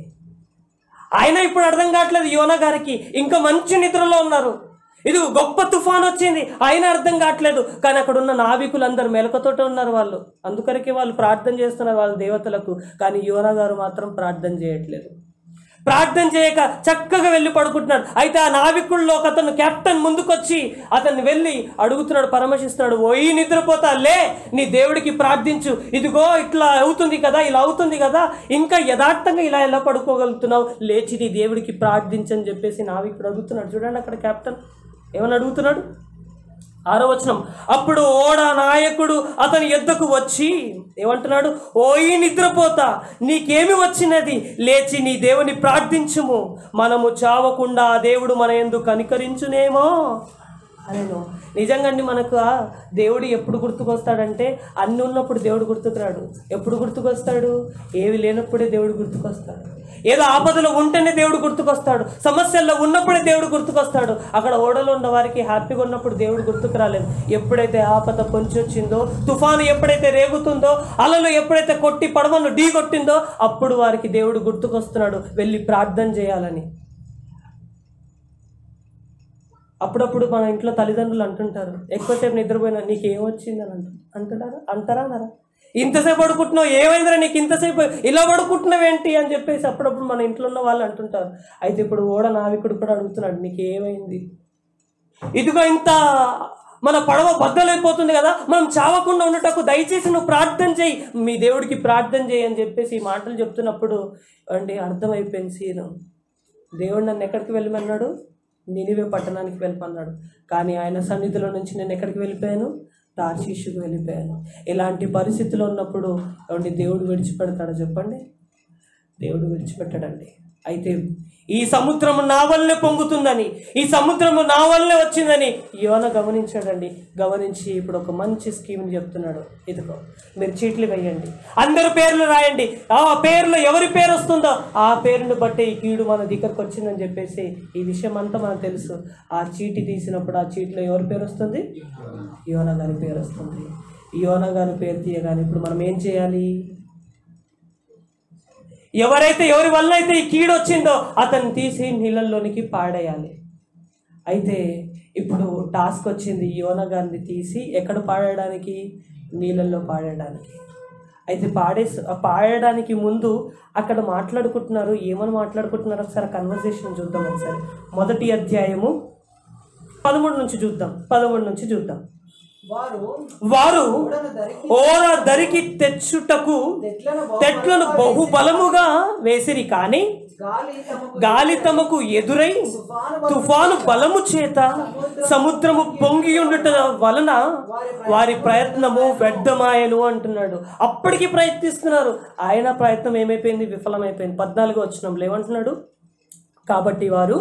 ఆయన ఇప్పుడు అర్థం కావట్లేదు యోన గారికి ఇంకా మంచి నిద్రలో ఉన్నారు ఇది గొప్ప తుఫాన్ వచ్చింది ఆయన అర్థం కావట్లేదు కానీ అక్కడ ఉన్న నావికులు అందరు మెలకతోటే ఉన్నారు వాళ్ళు అందుకరికి వాళ్ళు ప్రార్థన చేస్తున్నారు వాళ్ళ దేవతలకు కానీ యోన గారు మాత్రం ప్రార్థన చేయట్లేదు ప్రార్థన చేయక చక్కగా వెళ్ళి పడుకుంటున్నాడు అయితే ఆ నావికుల్లో ఒక అతను కెప్టెన్ ముందుకొచ్చి అతన్ని వెళ్ళి అడుగుతున్నాడు పరామర్శిస్తున్నాడు ఓయి నిద్రపోతా లే నీ దేవుడికి ప్రార్థించు ఇదిగో ఇట్లా అవుతుంది కదా ఇలా అవుతుంది కదా ఇంకా యథార్థంగా ఇలా ఎలా పడుకోగలుగుతున్నావు లేచి నీ దేవుడికి ప్రార్థించని చెప్పేసి నావికుడు అడుగుతున్నాడు చూడండి అక్కడ కెప్టెన్ ఏమని అడుగుతున్నాడు ఆరో వచనం అప్పుడు ఓడ నాయకుడు అతని ఎద్దకు వచ్చి ఏమంటున్నాడు ఓయి నిద్రపోతా నీకేమి వచ్చినది లేచి నీ దేవుని ప్రార్థించుము మనము చావకుండా ఆ దేవుడు మన ఎందు కనికరించునేమో అనేను నిజంగా అండి మనకు ఆ దేవుడు ఎప్పుడు గుర్తుకొస్తాడంటే అన్ని ఉన్నప్పుడు దేవుడు గుర్తుకురాడు ఎప్పుడు గుర్తుకొస్తాడు ఏవి లేనప్పుడే దేవుడు గుర్తుకొస్తాడు ఏదో ఆపదలో ఉంటేనే దేవుడు గుర్తుకొస్తాడు సమస్యల్లో ఉన్నప్పుడే దేవుడు గుర్తుకొస్తాడు అక్కడ ఓడలో ఉన్న వారికి హ్యాపీగా ఉన్నప్పుడు దేవుడు గుర్తుకు రాలేదు ఎప్పుడైతే ఆపద పొంచి వచ్చిందో తుఫాను ఎప్పుడైతే రేగుతుందో అలలు ఎప్పుడైతే కొట్టి పడవను ఢీ కొట్టిందో అప్పుడు వారికి దేవుడు గుర్తుకొస్తున్నాడు వెళ్ళి ప్రార్థన చేయాలని అప్పుడప్పుడు మన ఇంట్లో తల్లిదండ్రులు అంటుంటారు ఎక్కువసేపు నిద్రపోయినా నీకు ఏమొచ్చింది అని అంటు అంటున్నారా అంటారా అన్నారా ఇంతసేపు పడుకుంటున్నావు ఏమైందిరా నీకు ఇంతసేపు ఇలా పడుకుంటున్నావు ఏంటి అని చెప్పేసి అప్పుడప్పుడు మన ఇంట్లో ఉన్న వాళ్ళు అంటుంటారు అయితే ఇప్పుడు ఓడ నావికుడు కూడా అడుగుతున్నాడు నీకు ఏమైంది ఇదిగో ఇంత మన పడవ బద్దలైపోతుంది కదా మనం చావకుండా ఉండటకు దయచేసి నువ్వు ప్రార్థన చేయి మీ దేవుడికి ప్రార్థన చేయి అని చెప్పేసి ఈ మాటలు చెప్తున్నప్పుడు అండి అర్థమైపోయింది సీను దేవుడు నన్ను ఎక్కడికి వెళ్ళమన్నాడు నినివే పట్టణానికి వెళ్ళమన్నాడు కానీ ఆయన సన్నిధిలో నుంచి నేను ఎక్కడికి వెళ్ళిపోయాను తార్షీషుకు వెళ్ళిపోయాను ఇలాంటి పరిస్థితిలో ఉన్నప్పుడు ఏమండి దేవుడు విడిచిపెడతాడో చెప్పండి దేవుడు విడిచిపెట్టాడండి అయితే ఈ సముద్రము నా వల్లనే పొంగుతుందని ఈ సముద్రము నా వల్లనే వచ్చిందని యోన గమనించాడండి గమనించి ఇప్పుడు ఒక మంచి స్కీమ్ చెప్తున్నాడు ఇదిగో మీరు చీట్లు వేయండి అందరి పేర్లు రాయండి ఆ పేర్లో ఎవరి పేరు వస్తుందో ఆ పేరును బట్టి ఈ కీడు మన దగ్గరకు వచ్చిందని చెప్పేసి ఈ విషయం అంతా మనకు తెలుసు ఆ చీటి తీసినప్పుడు ఆ చీటిలో ఎవరి పేరు వస్తుంది యోన గారి పేరు వస్తుంది యోన గారి పేరు తీయగానే ఇప్పుడు మనం ఏం చేయాలి ఎవరైతే ఎవరి వల్ల అయితే ఈ కీడు వచ్చిందో అతన్ని తీసి నీళ్ళల్లోనికి పాడేయాలి అయితే ఇప్పుడు టాస్క్ వచ్చింది యోన గారిని తీసి ఎక్కడ పాడడానికి నీళ్ళల్లో పాడడానికి అయితే పాడే పాడడానికి ముందు అక్కడ మాట్లాడుకుంటున్నారు ఏమని మాట్లాడుకుంటున్నారు ఒకసారి కన్వర్జేషన్ చూద్దాం ఒకసారి మొదటి అధ్యాయము పదమూడు నుంచి చూద్దాం పదమూడు నుంచి చూద్దాం వారు వారు ఓడను ధరికి ఓర దరికి తెచ్చుటకు తెట్లను తెట్లను బహుబలముగా వేసిరి కానీ గాలి తమకు గాలి తమకు ఎదురై తుఫాను బలము చేత సముద్రము పొంగి ఉండుట వలన వారి ప్రయత్నము వ్యర్థమాయను అంటున్నాడు అప్పటికి ప్రయత్నిస్తున్నారు ఆయన ప్రయత్నం ఏమైపోయింది విఫలమైపోయింది పద్నాలుగు వచ్చినాం లేవంటున్నాడు కాబట్టి వారు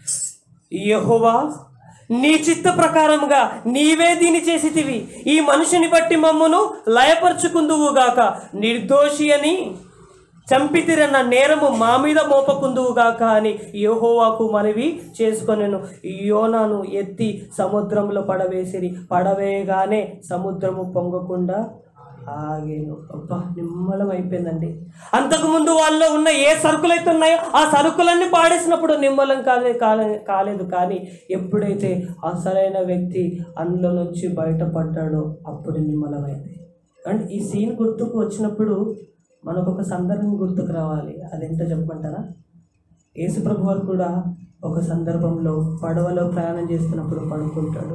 యెహోవా నీ చిత్త ప్రకారముగా నీవే దీని చేసితివి ఈ మనిషిని బట్టి మమ్మను లయపరుచుకుందువుగాక నిర్దోషి అని చంపితిరన్న నేరము మా మీద మోపకుందువుగాక అని యెహోవాకు మనవి చేసుకొనెను యోనాను ఎత్తి సముద్రంలో పడవేసిరి పడవేయగానే సముద్రము పొంగకుండా ఆగేను అబ్బా నిమ్మలం అయిపోయిందండి అంతకుముందు వాళ్ళలో ఉన్న ఏ సరుకులు అయితే ఉన్నాయో ఆ సరుకులన్నీ పాడేసినప్పుడు నిమ్మలం కాలే కాలే కాలేదు కానీ ఎప్పుడైతే అసలైన వ్యక్తి అందులో నుంచి బయటపడ్డాడో అప్పుడు నిమ్మలమైంది అండ్ ఈ సీన్ గుర్తుకు వచ్చినప్పుడు మనకు ఒక సందర్భం గుర్తుకు రావాలి అదేంటో చెప్పమంటారా యేసుప్రభు వారు కూడా ఒక సందర్భంలో పడవలో ప్రయాణం చేస్తున్నప్పుడు పడుకుంటాడు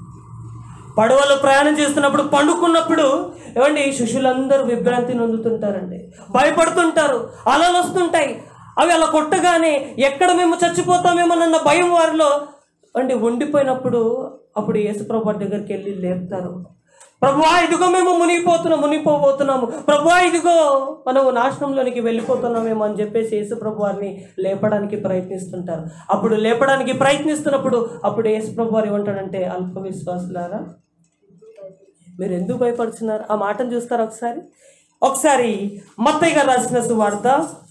పడవలో ప్రయాణం చేస్తున్నప్పుడు పండుకున్నప్పుడు ఏమండి శిష్యులందరూ విభ్రాంతి నొందుతుంటారండి భయపడుతుంటారు అలలు వస్తుంటాయి అవి అలా కొట్టగానే ఎక్కడ మేము చచ్చిపోతామేమోనన్న భయం వారిలో అండి ఉండిపోయినప్పుడు అప్పుడు యేసుప్రభు వారి దగ్గరికి వెళ్ళి లేపుతారు ప్రభువా ఇదిగో మేము మునిగిపోతున్నాం మునిగిపోబోతున్నాము ప్రభువా ఇదిగో మనం నాశనంలోనికి వెళ్ళిపోతున్నామేమో అని చెప్పేసి యేసు ప్రభు వారిని లేపడానికి ప్రయత్నిస్తుంటారు అప్పుడు లేపడానికి ప్రయత్నిస్తున్నప్పుడు అప్పుడు యేసు ప్రభు వారు ఏమంటాడంటే అల్ప విశ్వాసులారా మీరు ఎందుకు భయపడుతున్నారు ఆ మాటను చూస్తారా ఒకసారి ఒకసారి మత్తయ్య గారు రాసిన సువార్త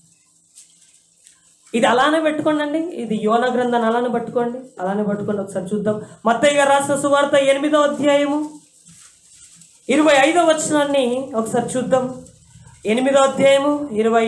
ఇది అలానే పెట్టుకోండి అండి ఇది యోన గ్రంథాన్ని అలానే పట్టుకోండి అలానే పట్టుకోండి ఒకసారి చూద్దాం మత్తయ్య గారు రాసిన సువార్త ఎనిమిదో అధ్యాయము ఇరవై ఐదో వచనాన్ని ఒకసారి చూద్దాం ఎనిమిదో అధ్యాయము ఇరవై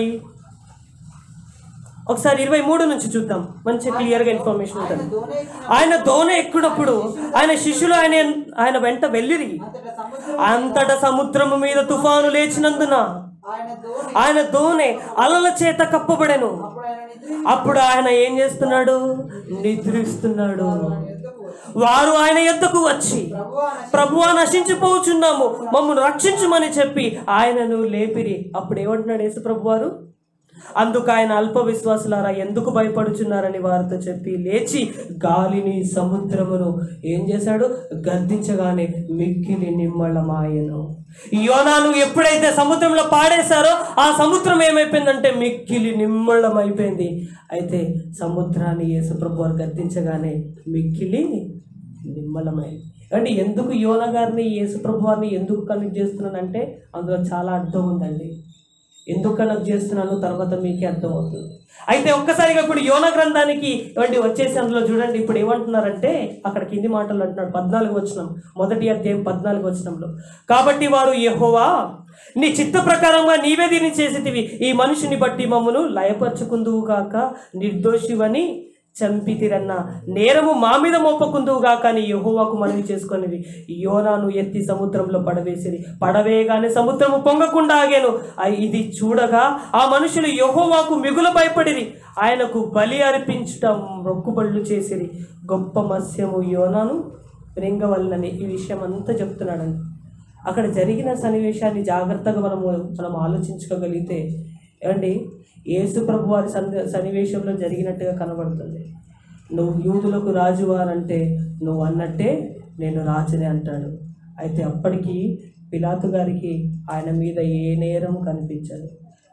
ఒకసారి ఇరవై మూడు నుంచి చూద్దాం మంచి క్లియర్గా ఇన్ఫర్మేషన్ ఉంటుంది దోణి ఆయన దోణ ఎక్కునప్పుడు ఆయన శిష్యులు ఆయన ఆయన వెంట వెళ్ళిరి అంతటా సముద్రం అంతటా సముద్రము మీద తుఫాను లేచినందున ఆయన దోణి ఆయన దోణె అలల చేత కప్పబడెను అప్పుడు ఆయన నిద్ర అప్పుడు ఆయన ఏం చేస్తున్నాడు నిద్రిస్తున్నాడు ఎద్దకు వారు ఆయన ఎద్దకు వచ్చి ప్రభువా ప్రభువా నశించిపోవచ్చున్నాము మమ్మల్ని రక్షించమని చెప్పి ఆయనను లేపిరి అప్పుడు ఏమంటున్నాడు యేసు ప్రభు వారు అందుకు ఆయన అల్ప విశ్వాసులారా ఎందుకు భయపడుచున్నారని వారితో చెప్పి లేచి గాలిని సముద్రమును ఏం చేశాడు గర్దించగానే మిక్కిలి నిమ్మళమాయను యోనాను ఎప్పుడైతే సముద్రంలో పాడేశారో ఆ సముద్రం ఏమైపోయిందంటే మిక్కిలి నిమ్మళమైపోయింది అయితే సముద్రాన్ని యేసుప్రభు వారు గర్దించగానే మిక్కిలి నిమ్మలమైంది అంటే ఎందుకు యోన గారిని యేసుప్రభు వారిని ఎందుకు కనెక్ట్ చేస్తున్నానంటే అందులో చాలా అర్థం ఉందండి ఎందుకు కనెక్ట్ చేస్తున్నాను తర్వాత మీకే అర్థమవుతుంది అయితే ఒక్కసారిగా ఇప్పుడు యోన గ్రంథానికి ఇవ్వండి వచ్చేసి అందులో చూడండి ఇప్పుడు ఏమంటున్నారంటే అక్కడ కింది మాటలు అంటున్నాడు పద్నాలుగు వచనం మొదటి అధ్యాయం పద్నాలుగు వచనంలో కాబట్టి వారు యెహోవా నీ చిత్త ప్రకారంగా నీవే దీన్ని చేసేటివి ఈ మనిషిని బట్టి మమ్మను లయపరుచుకుందువు కాక నిర్దోషివని చంపితిరన్న నేరము మా మీద మోపకుందువు గాక అని యెహోవాకు మనవి చేసుకొనిది యోనాను ఎత్తి సముద్రంలో పడవేసిరి పడవేయగానే సముద్రము పొంగకుండా ఆగాను ఆ ఇది చూడగా ఆ మనుషులు యెహోవాకు మిగుల భయపడిరి ఆయనకు బలి అర్పించుట మొక్కుబళ్ళు చేసిరి గొప్ప మత్స్యము యోనాను మృంగవల్లని ఈ విషయం అంతా చెప్తున్నాడండి అక్కడ జరిగిన సన్నివేశాన్ని జాగ్రత్తగా మనము మనం ఆలోచించుకోగలిగితే ఏమండి యేసు ప్రభు వారి సన్ని సన్నివేశంలో జరిగినట్టుగా కనబడుతుంది నువ్వు యూదులకు రాజువారంటే నువ్వు అన్నట్టే నేను రాజునే అంటాడు అయితే అప్పటికి పిలాతు గారికి ఆయన మీద ఏ నేరం కనిపించదు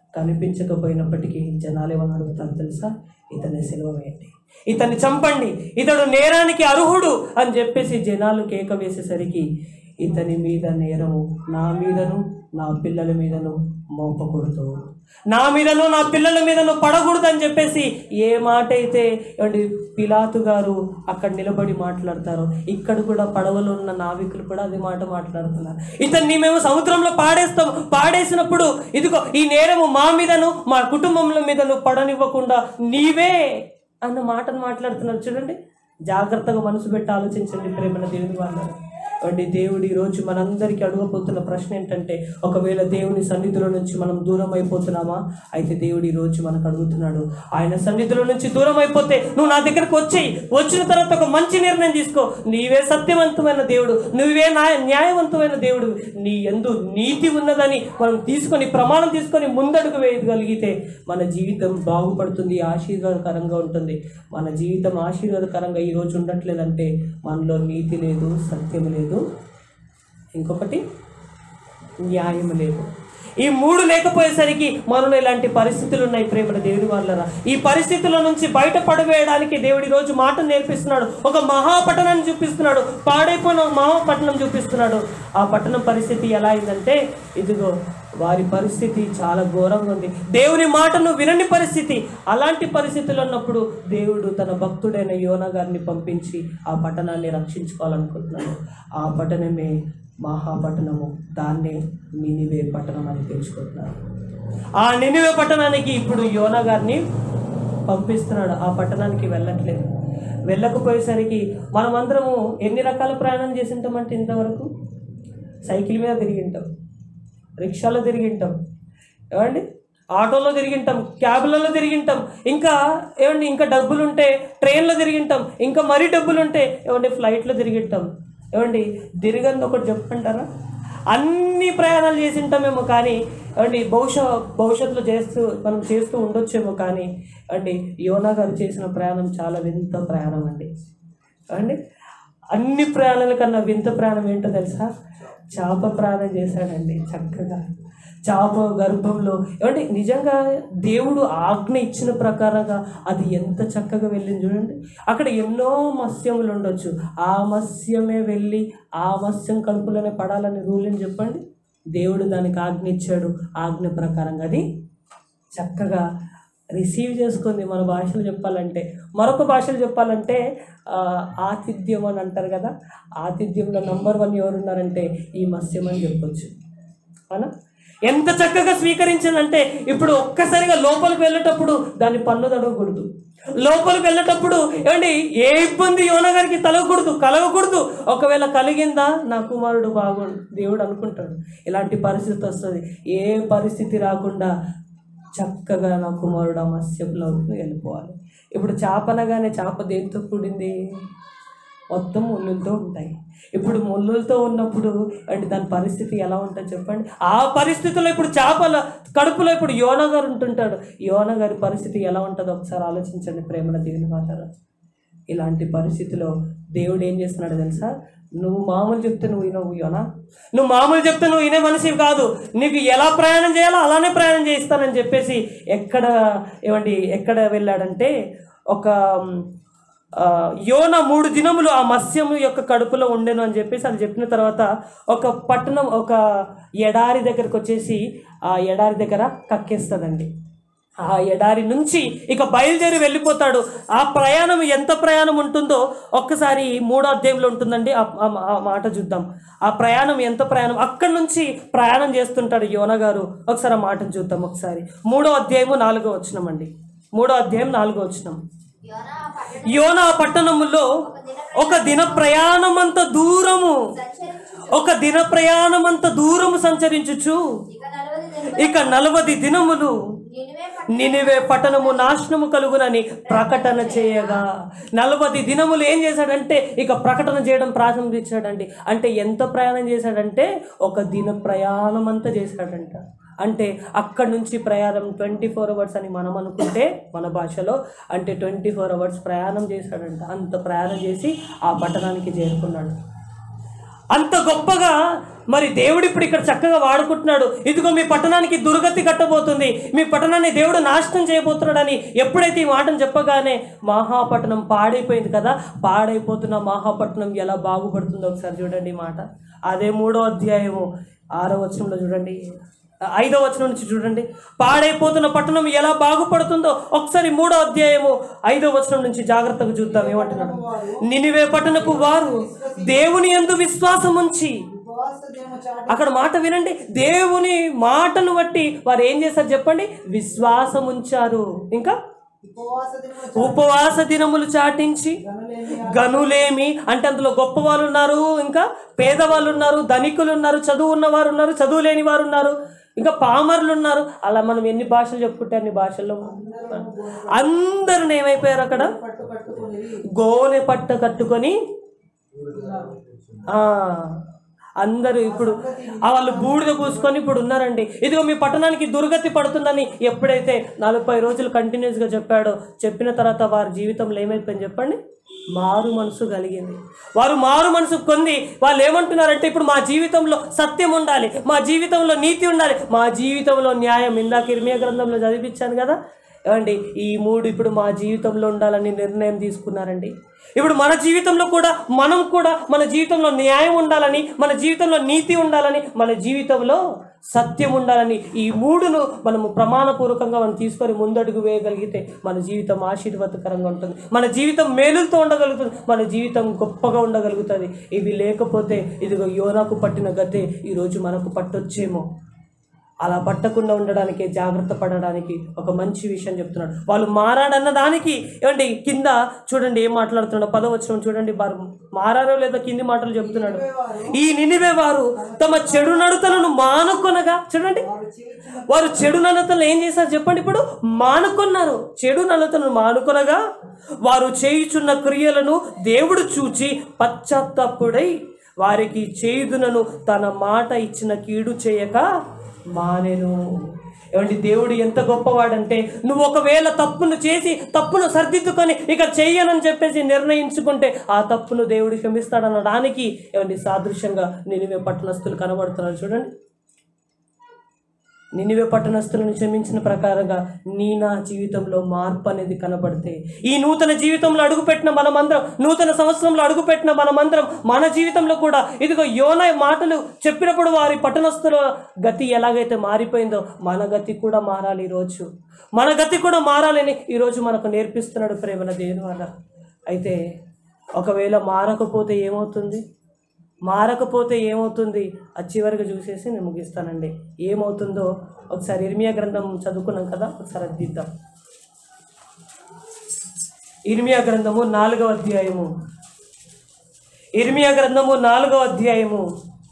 కనిపించకపోయినప్పటికీ జనాలు ఏమని అడుగుతారు తెలుసా ఇతన్ని సెలవు వేయండి ఇతన్ని చంపండి ఇతడు నేరానికి అర్హుడు అని చెప్పేసి జనాలు కేక వేసేసరికి ఇతని మీద నేరము నా మీదను నా పిల్లల మీదను మోపకూడదు నా మీదను నా పిల్లల మీదను పడకూడదు అని చెప్పేసి ఏ మాట అయితే ఏమండి పిలాతు గారు అక్కడ నిలబడి మాట్లాడతారో ఇక్కడ కూడా పడవలో ఉన్న నావికులు కూడా అదే మాట మాట్లాడుతున్నారు ఇతన్ని మేము సముద్రంలో పాడేస్తాం పాడేసినప్పుడు ఇదిగో ఈ నేరము మా మీదను మా కుటుంబముల మీదను పడనివ్వకుండా నీవే అన్న మాటను మాట్లాడుతున్నారు చూడండి జాగ్రత్తగా మనసు పెట్టి ఆలోచించండి ప్రేమల దేవుని వాళ్ళు అండి దేవుడు ఈరోజు మనందరికీ అడగబోతున్న ప్రశ్న ఏంటంటే ఒకవేళ దేవుని సన్నిధిలో నుంచి మనం దూరం అయిపోతున్నామా అయితే దేవుడు ఈరోజు మనకు అడుగుతున్నాడు ఆయన సన్నిధిలో నుంచి దూరం అయిపోతే నువ్వు నా దగ్గరకు వచ్చేయి వచ్చిన తర్వాత ఒక మంచి నిర్ణయం తీసుకో నీవే సత్యవంతమైన దేవుడు నువ్వే న్యాయ న్యాయవంతమైన దేవుడు నీ ఎందు నీతి ఉన్నదని మనం తీసుకొని ప్రమాణం తీసుకొని ముందడుగు వేయగలిగితే మన జీవితం బాగుపడుతుంది ఆశీర్వాదకరంగా ఉంటుంది మన జీవితం ఆశీర్వాదకరంగా ఈరోజు ఉండట్లేదంటే మనలో నీతి లేదు సత్యం లేదు ఇంకొకటి న్యాయం లేదు ఈ మూడు లేకపోయేసరికి మనలో ఇలాంటి పరిస్థితులు ఉన్నాయి ప్రేమల దేవుడి వాళ్ళరా ఈ పరిస్థితుల నుంచి బయట పడవేయడానికి దేవుడి రోజు మాట నేర్పిస్తున్నాడు ఒక మహాపట్టణాన్ని చూపిస్తున్నాడు పాడైపోయిన ఒక మహాపట్టణం చూపిస్తున్నాడు ఆ పట్టణం పరిస్థితి ఎలా అయిందంటే ఇదిగో వారి పరిస్థితి చాలా ఘోరంగా ఉంది దేవుని మాటను వినని పరిస్థితి అలాంటి పరిస్థితులు ఉన్నప్పుడు దేవుడు తన భక్తుడైన యోన గారిని పంపించి ఆ పట్టణాన్ని రక్షించుకోవాలనుకుంటున్నాడు ఆ పట్టణమే మహాపట్టణము దాన్నే నినివే పట్టణం అని పిలుచుకుంటున్నారు ఆ నినివే పట్టణానికి ఇప్పుడు యోన గారిని పంపిస్తున్నాడు ఆ పట్టణానికి వెళ్ళట్లేదు వెళ్ళకపోయేసరికి మనమందరము ఎన్ని రకాల ప్రయాణం చేసి ఉంటామంటే ఇంతవరకు సైకిల్ మీద తిరిగి ఉంటాం రిక్షాలో తిరిగింటాం ఏమండి ఆటోలో తిరిగింటాం క్యాబ్లలో తిరిగింటాం ఇంకా ఏమండి ఇంకా డబ్బులు ఉంటే ట్రైన్లో తిరిగింటాం ఇంకా మరీ డబ్బులు ఉంటే ఏమండి ఫ్లైట్లో తిరిగింటాం ఏమండి తిరిగంది ఒకటి చెప్పంటారా అన్ని ప్రయాణాలు చేసి ఉంటామేమో కానీ ఏమండి బహుశా భవిష్యత్తులో చేస్తూ మనం చేస్తూ ఉండొచ్చేమో కానీ అండి యోనా గారు చేసిన ప్రయాణం చాలా వింత ప్రయాణం అండి అండి అన్ని ప్రయాణాల కన్నా వింత ప్రయాణం ఏంటో తెలుసా చేప ప్రయాణం చేశాడండి చక్కగా చేప గర్భంలో ఏమంటే నిజంగా దేవుడు ఆజ్ఞ ఇచ్చిన ప్రకారంగా అది ఎంత చక్కగా వెళ్ళింది చూడండి అక్కడ ఎన్నో మత్స్యములు ఉండొచ్చు ఆ మత్స్యమే వెళ్ళి ఆ మత్స్యం కడుపులోనే పడాలని రూల్ అని చెప్పండి దేవుడు దానికి ఆజ్ఞ ఇచ్చాడు ఆజ్ఞ ప్రకారంగా అది చక్కగా రిసీవ్ చేసుకుంది మన భాషలో చెప్పాలంటే మరొక భాషలో చెప్పాలంటే ఆ, ఆతిథ్యం అని అంటారు కదా ఆతిథ్యంలో నంబర్ వన్ ఎవరున్నారంటే ఈ మత్స్యం అని చెప్పొచ్చు అవునా ఎంత చక్కగా స్వీకరించిందంటే ఇప్పుడు ఒక్కసారిగా లోపలికి వెళ్ళేటప్పుడు దాన్ని పన్ను తడవకూడదు లోపలికి వెళ్ళేటప్పుడు ఏమండి ఏ ఇబ్బంది యోన గారికి తలగకూడదు కలగకూడదు ఒకవేళ కలిగిందా నా కుమారుడు బాగుండు దేవుడు అనుకుంటాడు ఇలాంటి పరిస్థితి వస్తుంది ఏ పరిస్థితి రాకుండా చక్కగా నా కుమారుడు ఆ మత్స్యంలోకి వెళ్ళిపోవాలి ఇప్పుడు చేపనగానే చేప దేంతో కూడింది మొత్తం ముళ్ళులతో ఉంటాయి ఇప్పుడు ముళ్ళులతో ఉన్నప్పుడు అంటే దాని పరిస్థితి ఎలా ఉంటుంది చెప్పండి ఆ పరిస్థితిలో ఇప్పుడు చేపల కడుపులో ఇప్పుడు యోన గారు ఉంటుంటాడు యోన గారి పరిస్థితి ఎలా ఉంటుందో ఒకసారి ఆలోచించండి ప్రేమల దేవుని మాట్లాడు ఇలాంటి పరిస్థితిలో దేవుడు ఏం చేస్తున్నాడు తెలుసా నువ్వు మామూలు చెప్తే నువ్వు వినవు యోనా నువ్వు మామూలు చెప్తే నువ్వు వినే మనిషివి కాదు నీకు ఎలా ప్రయాణం చేయాలో అలానే ప్రయాణం చేయిస్తానని చెప్పేసి ఎక్కడ ఏమండి ఎక్కడ వెళ్ళాడంటే ఒక ఆ, యోన మూడు దినములు ఆ మత్స్యము యొక్క కడుపులో ఉండెను అని చెప్పేసి అది చెప్పిన తర్వాత ఒక పట్టణం ఒక ఎడారి దగ్గరకు వచ్చేసి ఆ ఎడారి దగ్గర కక్కేస్తుందండి ఆ ఎడారి నుంచి ఇక బయలుదేరి వెళ్ళిపోతాడు ఆ ప్రయాణం ఎంత ప్రయాణం ఉంటుందో ఒక్కసారి మూడో అధ్యాయంలో ఉంటుందండి ఆ- ఆ- ఆ మాట చూద్దాం ఆ ప్రయాణం ఎంత ప్రయాణం అక్కడి నుంచి ప్రయాణం చేస్తుంటాడు యోన గారు ఒకసారి ఆ మాటను చూద్దాం ఒకసారి మూడో అధ్యాయము నాలుగో వచ్చినాం అండి మూడో అధ్యాయం నాలుగో వచ్చినాం యోనా పట్టణములో ఒక దిన ప్రయాణమంత దూరము ఒక దిన ప్రయాణమంత దూరము సంచరించుచు ఇక నలవది దినములు నినివే పట్టణము నాశనము కలుగునని ప్రకటన చేయగా నలవది దినములు ఏం చేశాడంటే ఇక ప్రకటన చేయడం ప్రారంభించాడండి అంటే ఎంత ప్రయాణం చేశాడంటే ఒక దిన ప్రయాణం అంతా చేశాడంట అంటే అక్కడి నుంచి ప్రయాణం ట్వంటీ ఫోర్ అవర్స్ అని మనం అనుకుంటే మన భాషలో అంటే ట్వంటీ ఫోర్ అవర్స్ ప్రయాణం చేశాడంట అంత ప్రయాణం చేసి ఆ పట్టణానికి చేరుకున్నాడు అంత గొప్పగా మరి దేవుడు ఇప్పుడు ఇక్కడ చక్కగా వాడుకుంటున్నాడు ఇదిగో మీ పట్టణానికి దుర్గతి కట్టబోతుంది మీ పట్టణాన్ని దేవుడు నాశనం చేయబోతున్నాడని ఎప్పుడైతే ఈ మాటను చెప్పగానే మహాపట్టణం పాడైపోయింది కదా పాడైపోతున్న మహాపట్టణం ఎలా బాగుపడుతుందో ఒకసారి చూడండి ఈ మాట అదే మూడో అధ్యాయము ఆరో వచనంలో చూడండి ఐదో వచనం నుంచి చూడండి పాడైపోతున్న పట్టణం ఎలా బాగుపడుతుందో ఒకసారి మూడో అధ్యాయము ఐదో వచనం నుంచి జాగ్రత్తగా చూద్దాం ఏమంటున్నాడు నినివే పట్టణపు వారు దేవుని యందు విశ్వాసం ఉంచి ఉపవాస దినము చాటి అక్కడ మాట వినండి దేవుని మాటను బట్టి వారు ఏం చేశారు చెప్పండి విశ్వాసం ఉంచారు ఇంకా ఉపవాస దినము ఉపవాస దినములు చాటించి గనులేమి గనులేమి అంటే అందులో గొప్ప వాళ్ళు ఉన్నారు ఇంకా పేదవాళ్ళు ఉన్నారు ధనికులు ఉన్నారు చదువు ఉన్నవారు ఉన్నారు చదువు లేని వారు ఉన్నారు ఇంకా పామర్లు ఉన్నారు అలా మనం ఎన్ని భాషలు చెప్పుకుంటే అన్ని భాషల్లో అందరూ ఏమైపోయారు అక్కడ పట్టు కట్టుకుని గోనె పట్ట కట్టుకొని ఆ, అందరూ ఇప్పుడు ఆ వాళ్ళు బూడిద పూసుకొని ఇప్పుడు ఉన్నారండి ఇదిగో మీ పట్టణానికి దుర్గతి పడుతుందని ఎప్పుడైతే నలభై రోజులు కంటిన్యూస్గా చెప్పాడో చెప్పిన తర్వాత వారి జీవితంలో ఏమైపోయింది చెప్పండి మారు మనసు కలిగింది వారు మారు మనసు పొంది వాళ్ళు ఏమంటున్నారంటే ఇప్పుడు మా జీవితంలో సత్యం ఉండాలి మా జీవితంలో నీతి ఉండాలి మా జీవితంలో న్యాయం ఇందాక ఇర్మియా గ్రంథంలో చదివించాను కదా ఏమండి ఈ మూడు ఇప్పుడు మా జీవితంలో ఉండాలని నిర్ణయం తీసుకున్నారండి ఇప్పుడు మన జీవితంలో కూడా మనం కూడా మన జీవితంలో న్యాయం ఉండాలని మన జీవితంలో నీతి ఉండాలని మన జీవితంలో సత్యం ఉండాలని ఈ మూడును మనము ప్రమాణపూర్వకంగా మనం తీసుకొని ముందడుగు వేయగలిగితే మన జీవితం ఆశీర్వాదకరంగా ఉంటుంది మన జీవితం మేలులతో ఉండగలుగుతుంది మన జీవితం గొప్పగా ఉండగలుగుతుంది ఇవి లేకపోతే ఇదిగో యోనాకు పట్టిన గతే ఈరోజు మనకు పట్టొచ్చేమో అలా పట్టకుండా ఉండడానికి జాగ్రత్త పడడానికి ఒక మంచి విషయం చెప్తున్నాడు వాళ్ళు మారాడన్న దానికి ఏమండి కింద చూడండి ఏం మాట్లాడుతున్నాడు పదవచనం చూడండి వారు మారారో లేదో కింది మాటలు చెప్తున్నాడు ఈ నినివే వారు తమ చెడు నడతలను మానుకొనగా చూడండి వారు చెడు నడతలు ఏం చేశారు చెప్పండి ఇప్పుడు మానుకున్నారు చెడు నడతలను మానుకొనగా వారు చేయుచున్న క్రియలను దేవుడు చూచి పశ్చాత్తాపుడై వారికి చేయుదునను తన మాట ఇచ్చిన కీడు చేయక మానెను ఏమండి దేవుడు ఎంత గొప్పవాడంటే నువ్వు ఒకవేళ తప్పును చేసి తప్పును సర్దిద్దుకొని ఇక చెయ్యనని చెప్పేసి నిర్ణయించుకుంటే ఆ తప్పును దేవుడు క్షమిస్తాడనడానికి ఏమండి సాదృశ్యంగా నినివే పట్టణస్తులు కనబడుతున్నారు చూడండి నినివే పట్టణస్తులను క్షమించిన ప్రకారంగా నీ నా జీవితంలో మార్పు అనేది కనబడితే ఈ నూతన జీవితంలో అడుగుపెట్టిన మనమందరం నూతన సంవత్సరంలో అడుగుపెట్టిన మనమందరం మన జీవితంలో కూడా ఇదిగో యోన మాటలు చెప్పినప్పుడు వారి పట్టణస్తుల గతి ఎలాగైతే మారిపోయిందో మన గతి కూడా మారాలి ఈరోజు మన గతి కూడా మారాలని ఈరోజు మనకు నేర్పిస్తున్నాడు ప్రేమల దేవుని వల్ల అయితే ఒకవేళ మారకపోతే ఏమవుతుంది మారకపోతే ఏమవుతుంది అది చివరిగా చూసేసి నేను ముగిస్తానండి ఏమవుతుందో ఒకసారి ఇర్మియా గ్రంథం చదువుకున్నాం కదా ఒకసారి అది తీద్దాం ఇర్మియా గ్రంథము నాలుగవ అధ్యాయము ఇర్మియా గ్రంథము నాలుగవ అధ్యాయము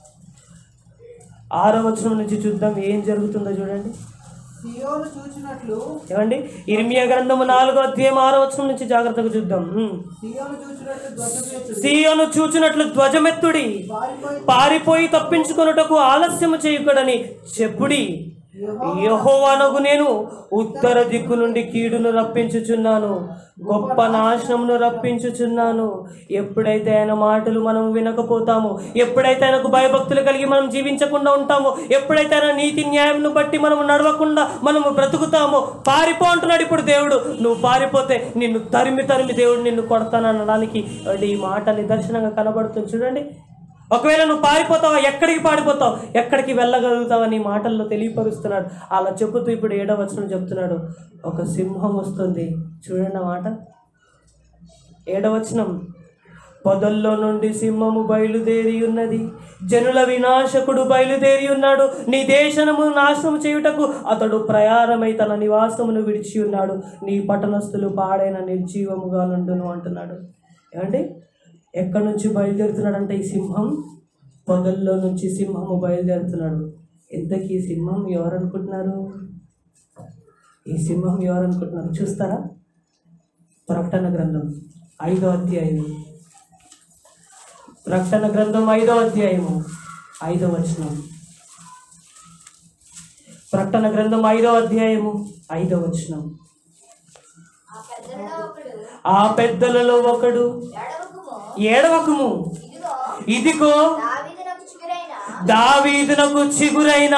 ఆరో వచనం నుంచి చూద్దాం ఏం జరుగుతుందో చూడండి సియోను చూచినట్లు ఏమండి ఇర్మియా గ్రంథము నాలుగో అధ్యాయం ఆరో వచనం నుంచి జాగ్రత్తగా చూద్దాం ఉమ్. సియోను చూచినట్లు ధ్వజమెత్తు సీయోను చూచినట్లు ధ్వజమెత్తుడి పారిపోయి పారిపోయి తప్పించుకొనుటకు ఆలస్యము చేయకూడని చెప్పుడి యెహోవానగు నేను ఉత్తర దిక్కు నుండి కీడును రప్పించుచున్నాను గొప్ప నాశనమును రప్పించుచున్నాను ఎప్పుడైతే ఆయన మాటలు మనం వినకపోతామో ఎప్పుడైతే ఆయనకు భయభక్తులు కలిగి మనం జీవించకుండా ఉంటామో ఎప్పుడైతే ఆయన నీతి న్యాయంను బట్టి మనం నడవకుండా మనము బ్రతుకుతామో పారిపో అంటున్నాడు ఇప్పుడు దేవుడు నువ్వు పారిపోతే నిన్ను తరిమి తరిమి దేవుడు నిన్ను కొడతాననడానికి ఈ మాట నిదర్శనంగా కనబడుతుంది చూడండి ఒకవేళ నువ్వు పారిపోతావా ఎక్కడికి పారిపోతావు ఎక్కడికి వెళ్ళగలుగుతావు అని మాటల్లో తెలియపరుస్తున్నాడు అలా చెబుతూ ఇప్పుడు ఏడవ వచనం చెప్తున్నాడు ఒక సింహం వస్తుంది చూడండి ఆ మాట ఏడవచనం పొదల్లో నుండి సింహము బయలుదేరి ఉన్నది జనుల వినాశకుడు బయలుదేరి ఉన్నాడు నీ దేశము నాశనము చేయుటకు అతడు ప్రయాణమై తన నివాసమును విడిచి ఉన్నాడు నీ పట్టణస్థులు పాడైన నిర్జీవముగా నుండును అంటున్నాడు ఏమండి ఎక్కడి నుంచి బయలుదేరుతున్నాడంటే ఈ సింహం పొదల్లో నుంచి సింహము బయలుదేరుతున్నాడు ఎంతకీ ఈ సింహం ఎవరు అనుకుంటున్నారు ఈ సింహం ఎవరు అనుకుంటున్నారు చూస్తారా ప్రకటన గ్రంథం ఐదో అధ్యాయం ప్రకటన గ్రంథం ఐదో అధ్యాయము ఐదో వచనం ప్రకటన గ్రంథం ఐదో అధ్యాయము ఐదో వచనం ఆ పెద్దలలో ఒకడు ఆ పెద్దలలో ఒకడు ఎడవకుము ఏడవకము ఇదిగో ఇదిగో దావీదు దావీదునకు చిగురైన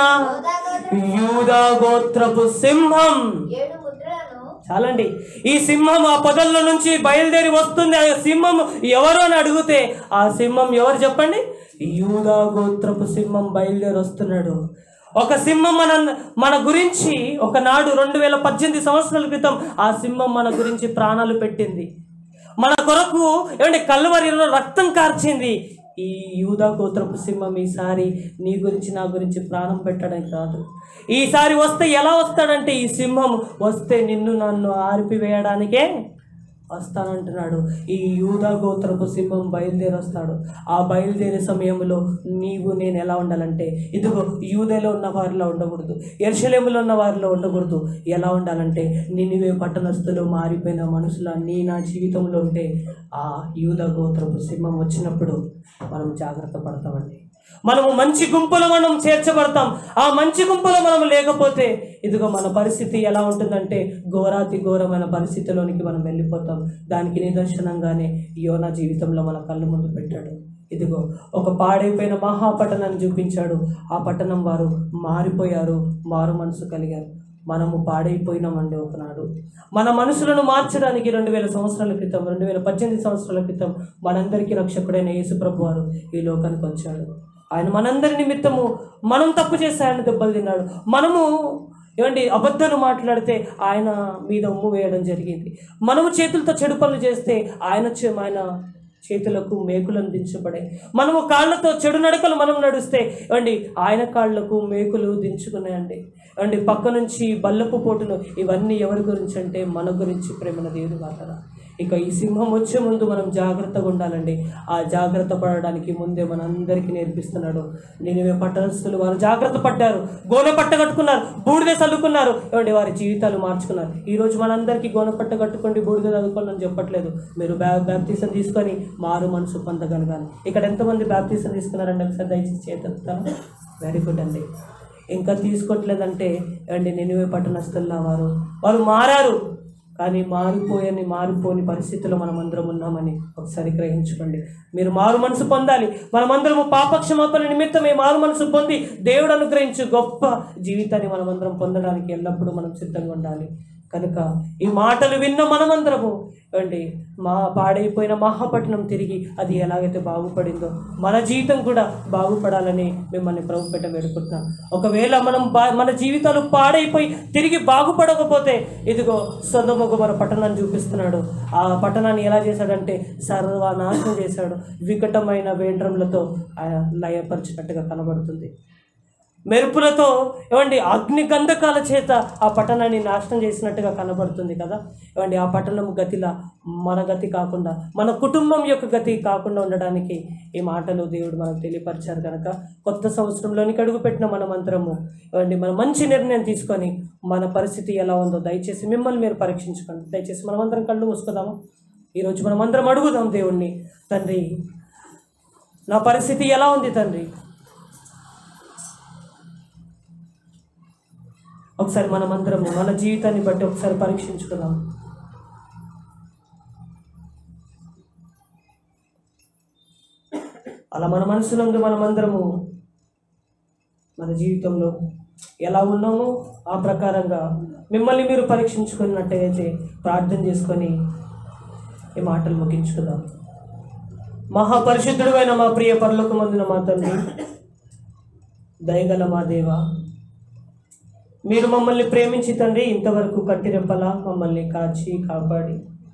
యూదా గోత్రపు సింహం ఏడు ముద్రలను చాలండి ఈ సింహం ఆ పొదల్లో నుంచి బయలుదేరి వస్తుంది ఆ సింహం ఎవరు అని అడిగితే ఆ సింహం ఎవరు చెప్పండి యూదా గోత్రపు సింహం బయలుదేరి వస్తున్నాడు ఒక సింహం మన మన గురించి ఒకనాడు రెండు వేల పద్దెనిమిది సంవత్సరాల క్రితం ఆ సింహం మన గురించి ప్రాణాలు పెట్టింది మన కొరకు ఏమంటే కల్వరిలో రక్తం కార్చింది ఈ యూదా గోత్రపు సింహం ఈసారి నీ గురించి నా గురించి ప్రాణం పెట్టడానికి రాదు ఈసారి వస్తే ఎలా వస్తాడంటే ఈ సింహం వస్తే నిన్ను నన్ను ఆర్పివేయడానికే వస్తానంటున్నాడు ఈ యూదా గోత్రపు సింహం బయలుదేరి వస్తాడు ఆ బయలుదేరే సమయంలో నీవు నేను ఎలా ఉండాలంటే ఇదిగో యూదేలో ఉన్న వారిలో ఉండకూడదు ఎర్షలేములో ఉన్న వారిలో ఉండకూడదు ఎలా ఉండాలంటే నినివే పట్టణస్థులు మారిపోయిన మనుషుల నీ నా జీవితంలో ఉంటే ఆ యూదా గోత్రపు సింహం వచ్చినప్పుడు మనం జాగ్రత్త పడతామండి మనము మంచి గుంపులో మనం చేర్చబడతాం ఆ మంచి గుంపులో మనం లేకపోతే ఇదిగో మన పరిస్థితి ఎలా ఉంటుందంటే ఘోరాతి ఘోరమైన పరిస్థితిలోనికి మనం వెళ్ళిపోతాం దానికి నిదర్శనంగానే యోనా జీవితంలో మన కళ్ళు ముందు పెట్టాడు ఇదిగో ఒక పాడైపోయిన మహాపట్టణాన్ని చూపించాడు ఆ పట్టణం వారు మారిపోయారు మారు మనసు కలిగారు మనము పాడైపోయినామండి ఒకనాడు మన మనసులను మార్చడానికి రెండు వేల సంవత్సరాల క్రితం రెండు వేల పద్దెనిమిది సంవత్సరాల క్రితం మనందరికీ రక్షకుడైన యేసుప్రభు వారు ఈ లోకానికి వచ్చాడు ఆయన మనందరి నిమిత్తము మనం తప్పు చేస్తే ఆయన దెబ్బలు తిన్నాడు మనము ఏమండి అబద్ధాలు మాట్లాడితే ఆయన మీద ఉమ్ము వేయడం జరిగింది మనము చేతులతో చెడు పనులు చేస్తే ఆయన చే- ఆయన చేతులకు మేకులను దించబడే మనము కాళ్ళతో చెడు నడకలు మనం నడుస్తే ఏమండి ఆయన కాళ్ళకు మేకులు దించుకున్నాయండి ఏమండి పక్క నుంచి బల్లపు పోటును ఇవన్నీ ఎవరి గురించి అంటే మన గురించి ప్రేమన దేవుడు మాట్లాడ ఇక ఈ సింహం వచ్చే ముందు మనం జాగ్రత్తగా ఉండాలండి ఆ జాగ్రత్త పడడానికి ముందే మనందరికీ నేర్పిస్తున్నాడు నేనువే పట్టణస్తులు వారు జాగ్రత్త పడ్డారు గోనె పట్ట కట్టుకున్నారు బూడిద చల్లుకున్నారు ఏమండి వారి జీవితాలు మార్చుకున్నారు ఈ రోజు మనందరికీ గోనె పట్ట కట్టుకోండి బూడిద చదువుకోండి అని చెప్పట్లేదు మీరు బ్యా బ్యాప్తీసం తీసుకొని మారు మనసు పొందగలగాలి ఇక్కడ ఎంతమంది బ్యాప్తీసం తీసుకున్నారండి ఒకసారి దయచేసి చేతాను వెరీ గుడ్ అండి ఇంకా తీసుకోవట్లేదంటే అండి నినివే పట్టణస్తుల్లా వారు వారు మారారు కానీ మారిపోయని మారిపోని పరిస్థితిలో మనం అందరం ఉన్నామని ఒకసారి గ్రహించుకోండి మీరు మారు మనసు పొందాలి మనమందరము పాపక్షమాపణ నిమిత్తమే మారు మనసు పొంది దేవుడు అనుగ్రహించు గొప్ప జీవితాన్ని మనమందరం పొందడానికి ఎల్లప్పుడూ మనం సిద్ధంగా ఉండాలి కనుక ఈ మాటలు విన్న మనమందరము అండి మా పాడైపోయిన మహాపట్నం తిరిగి అది ఎలాగైతే బాగుపడిందో మన జీవితం కూడా బాగుపడాలని మిమ్మల్ని ప్రభు పెట్ట వేడుకుంటున్నాం ఒకవేళ మనం బా మన జీవితాలు పాడైపోయి తిరిగి బాగుపడకపోతే ఇదిగో సొందమొగమర పట్టణాన్ని చూపిస్తున్నాడు ఆ పట్టణాన్ని ఎలా చేశాడంటే సర్వనాశనం చేశాడు వికటమైన వేండ్రములతో ఆయన లయపరిచినట్టుగా కనబడుతుంది మెరుపులతో ఏమండి అగ్ని గంధకాల చేత ఆ పట్టణాన్ని నాశనం చేసినట్టుగా కనబడుతుంది కదా ఏమండి ఆ పట్టణం గతిలా మన గతి కాకుండా మన కుటుంబం యొక్క గతి కాకుండా ఉండడానికి ఈ మాటలు దేవుడు మనకు తెలియపరిచారు కనుక కొత్త సంవత్సరంలోనికి అడుగుపెట్టిన మనమంతరము ఏమండి మనం మంచి నిర్ణయం తీసుకొని మన పరిస్థితి ఎలా ఉందో దయచేసి మిమ్మల్ని మీరు పరీక్షించుకోండి దయచేసి మనమందరం కళ్ళు మూసుకుందాము ఈరోజు మనమందరం అడుగుదాం దేవుణ్ణి తండ్రి నా పరిస్థితి ఎలా ఉంది తండ్రి ఒకసారి మనమందరము మన జీవితాన్ని బట్టి ఒకసారి పరీక్షించుకుందాం అలా మన మనసునందు మనమందరము మన జీవితంలో ఎలా ఉన్నామో ఆ ప్రకారంగా మిమ్మల్ని మీరు పరీక్షించుకున్నట్టయితే ప్రార్థన చేసుకొని ఈ మాటలు ముగించుకుందాం మహాపరిశుద్ధుడు అయిన మా ప్రియ పరలోక మందున మా తండ్రి దయగల మా దేవ మీరు మమ్మల్ని ప్రేమించి తండ్రి ఇంతవరకు కట్టిరెప్పలా మమ్మల్ని కాచి కాపాడి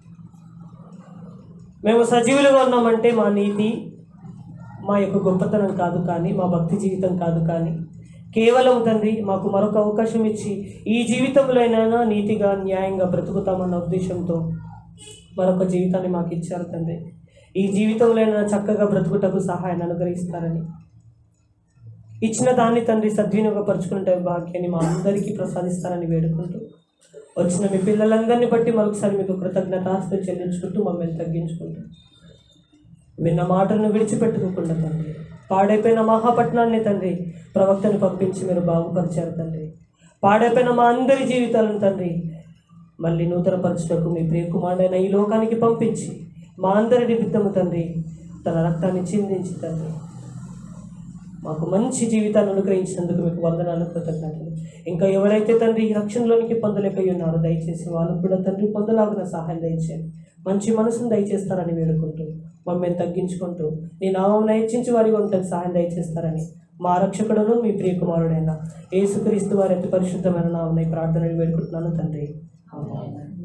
మేము సజీవులుగా ఉన్నామంటే మా నీతి మా యొక్క గొప్పతనం కాదు కానీ మా భక్తి జీవితం కాదు కానీ కేవలం తండ్రి మాకు మరొక అవకాశం ఇచ్చి ఈ జీవితంలోనైనా నీతిగా న్యాయంగా బ్రతుకుతామన్న ఉద్దేశంతో మరొక జీవితాన్ని మాకు ఇచ్చారు తండ్రి ఈ జీవితంలోనైనా చక్కగా బ్రతుకుటకు సహాయాన్ని అనుగ్రహిస్తారని ఇచ్చిన దాన్ని తండ్రి సద్వినియోగపరుచుకుంటే భాగ్యాన్ని మా అందరికీ ప్రసాదిస్తారని వేడుకుంటూ వచ్చిన మీ పిల్లలందరినీ బట్టి మరొకసారి మీకు కృతజ్ఞతాస్తులు చెల్లించుకుంటూ మమ్మల్ని తగ్గించుకుంటూ విన్న మాటలను విడిచిపెట్టుకోకుండా తండ్రి పాడైపోయిన మహాపట్నాన్ని తండ్రి ప్రవక్తను పంపించి మీరు బాగుపరిచారు తండ్రి పాడైపోయిన మా అందరి జీవితాలను తండ్రి మళ్ళీ నూతనపరచుటకు మీ ప్రియకుమారుడైన ఈ లోకానికి పంపించి మా అందరి నిమిత్తము తండ్రి తన రక్తాన్ని చిందించి తండ్రి మాకు మంచి జీవితాన్ని అనుగ్రహించినందుకు మీకు వందనాలు కృతజ్ఞతలు ఇంకా ఎవరైతే తండ్రి ఈ రక్షణలోనికి పొందలేకపోయి ఉన్నారో దయచేసి వాళ్ళకు కూడా తండ్రి పొందలాగిన సహాయం దయచేయండి మంచి మనసును దయచేస్తారని వేడుకుంటూ మమ్మల్ని తగ్గించుకుంటూ నీ నామం హెచ్చించి వారికి ఉంటుంది సహాయం దయచేస్తారని మా రక్షకుడును మీ ప్రియకుమారుడైన యేసుక్రీస్తు వారి అతి పరిశుద్ధమైన నామం ప్రార్థనలు వేడుకుంటున్నాను తండ్రి ఆమేన్.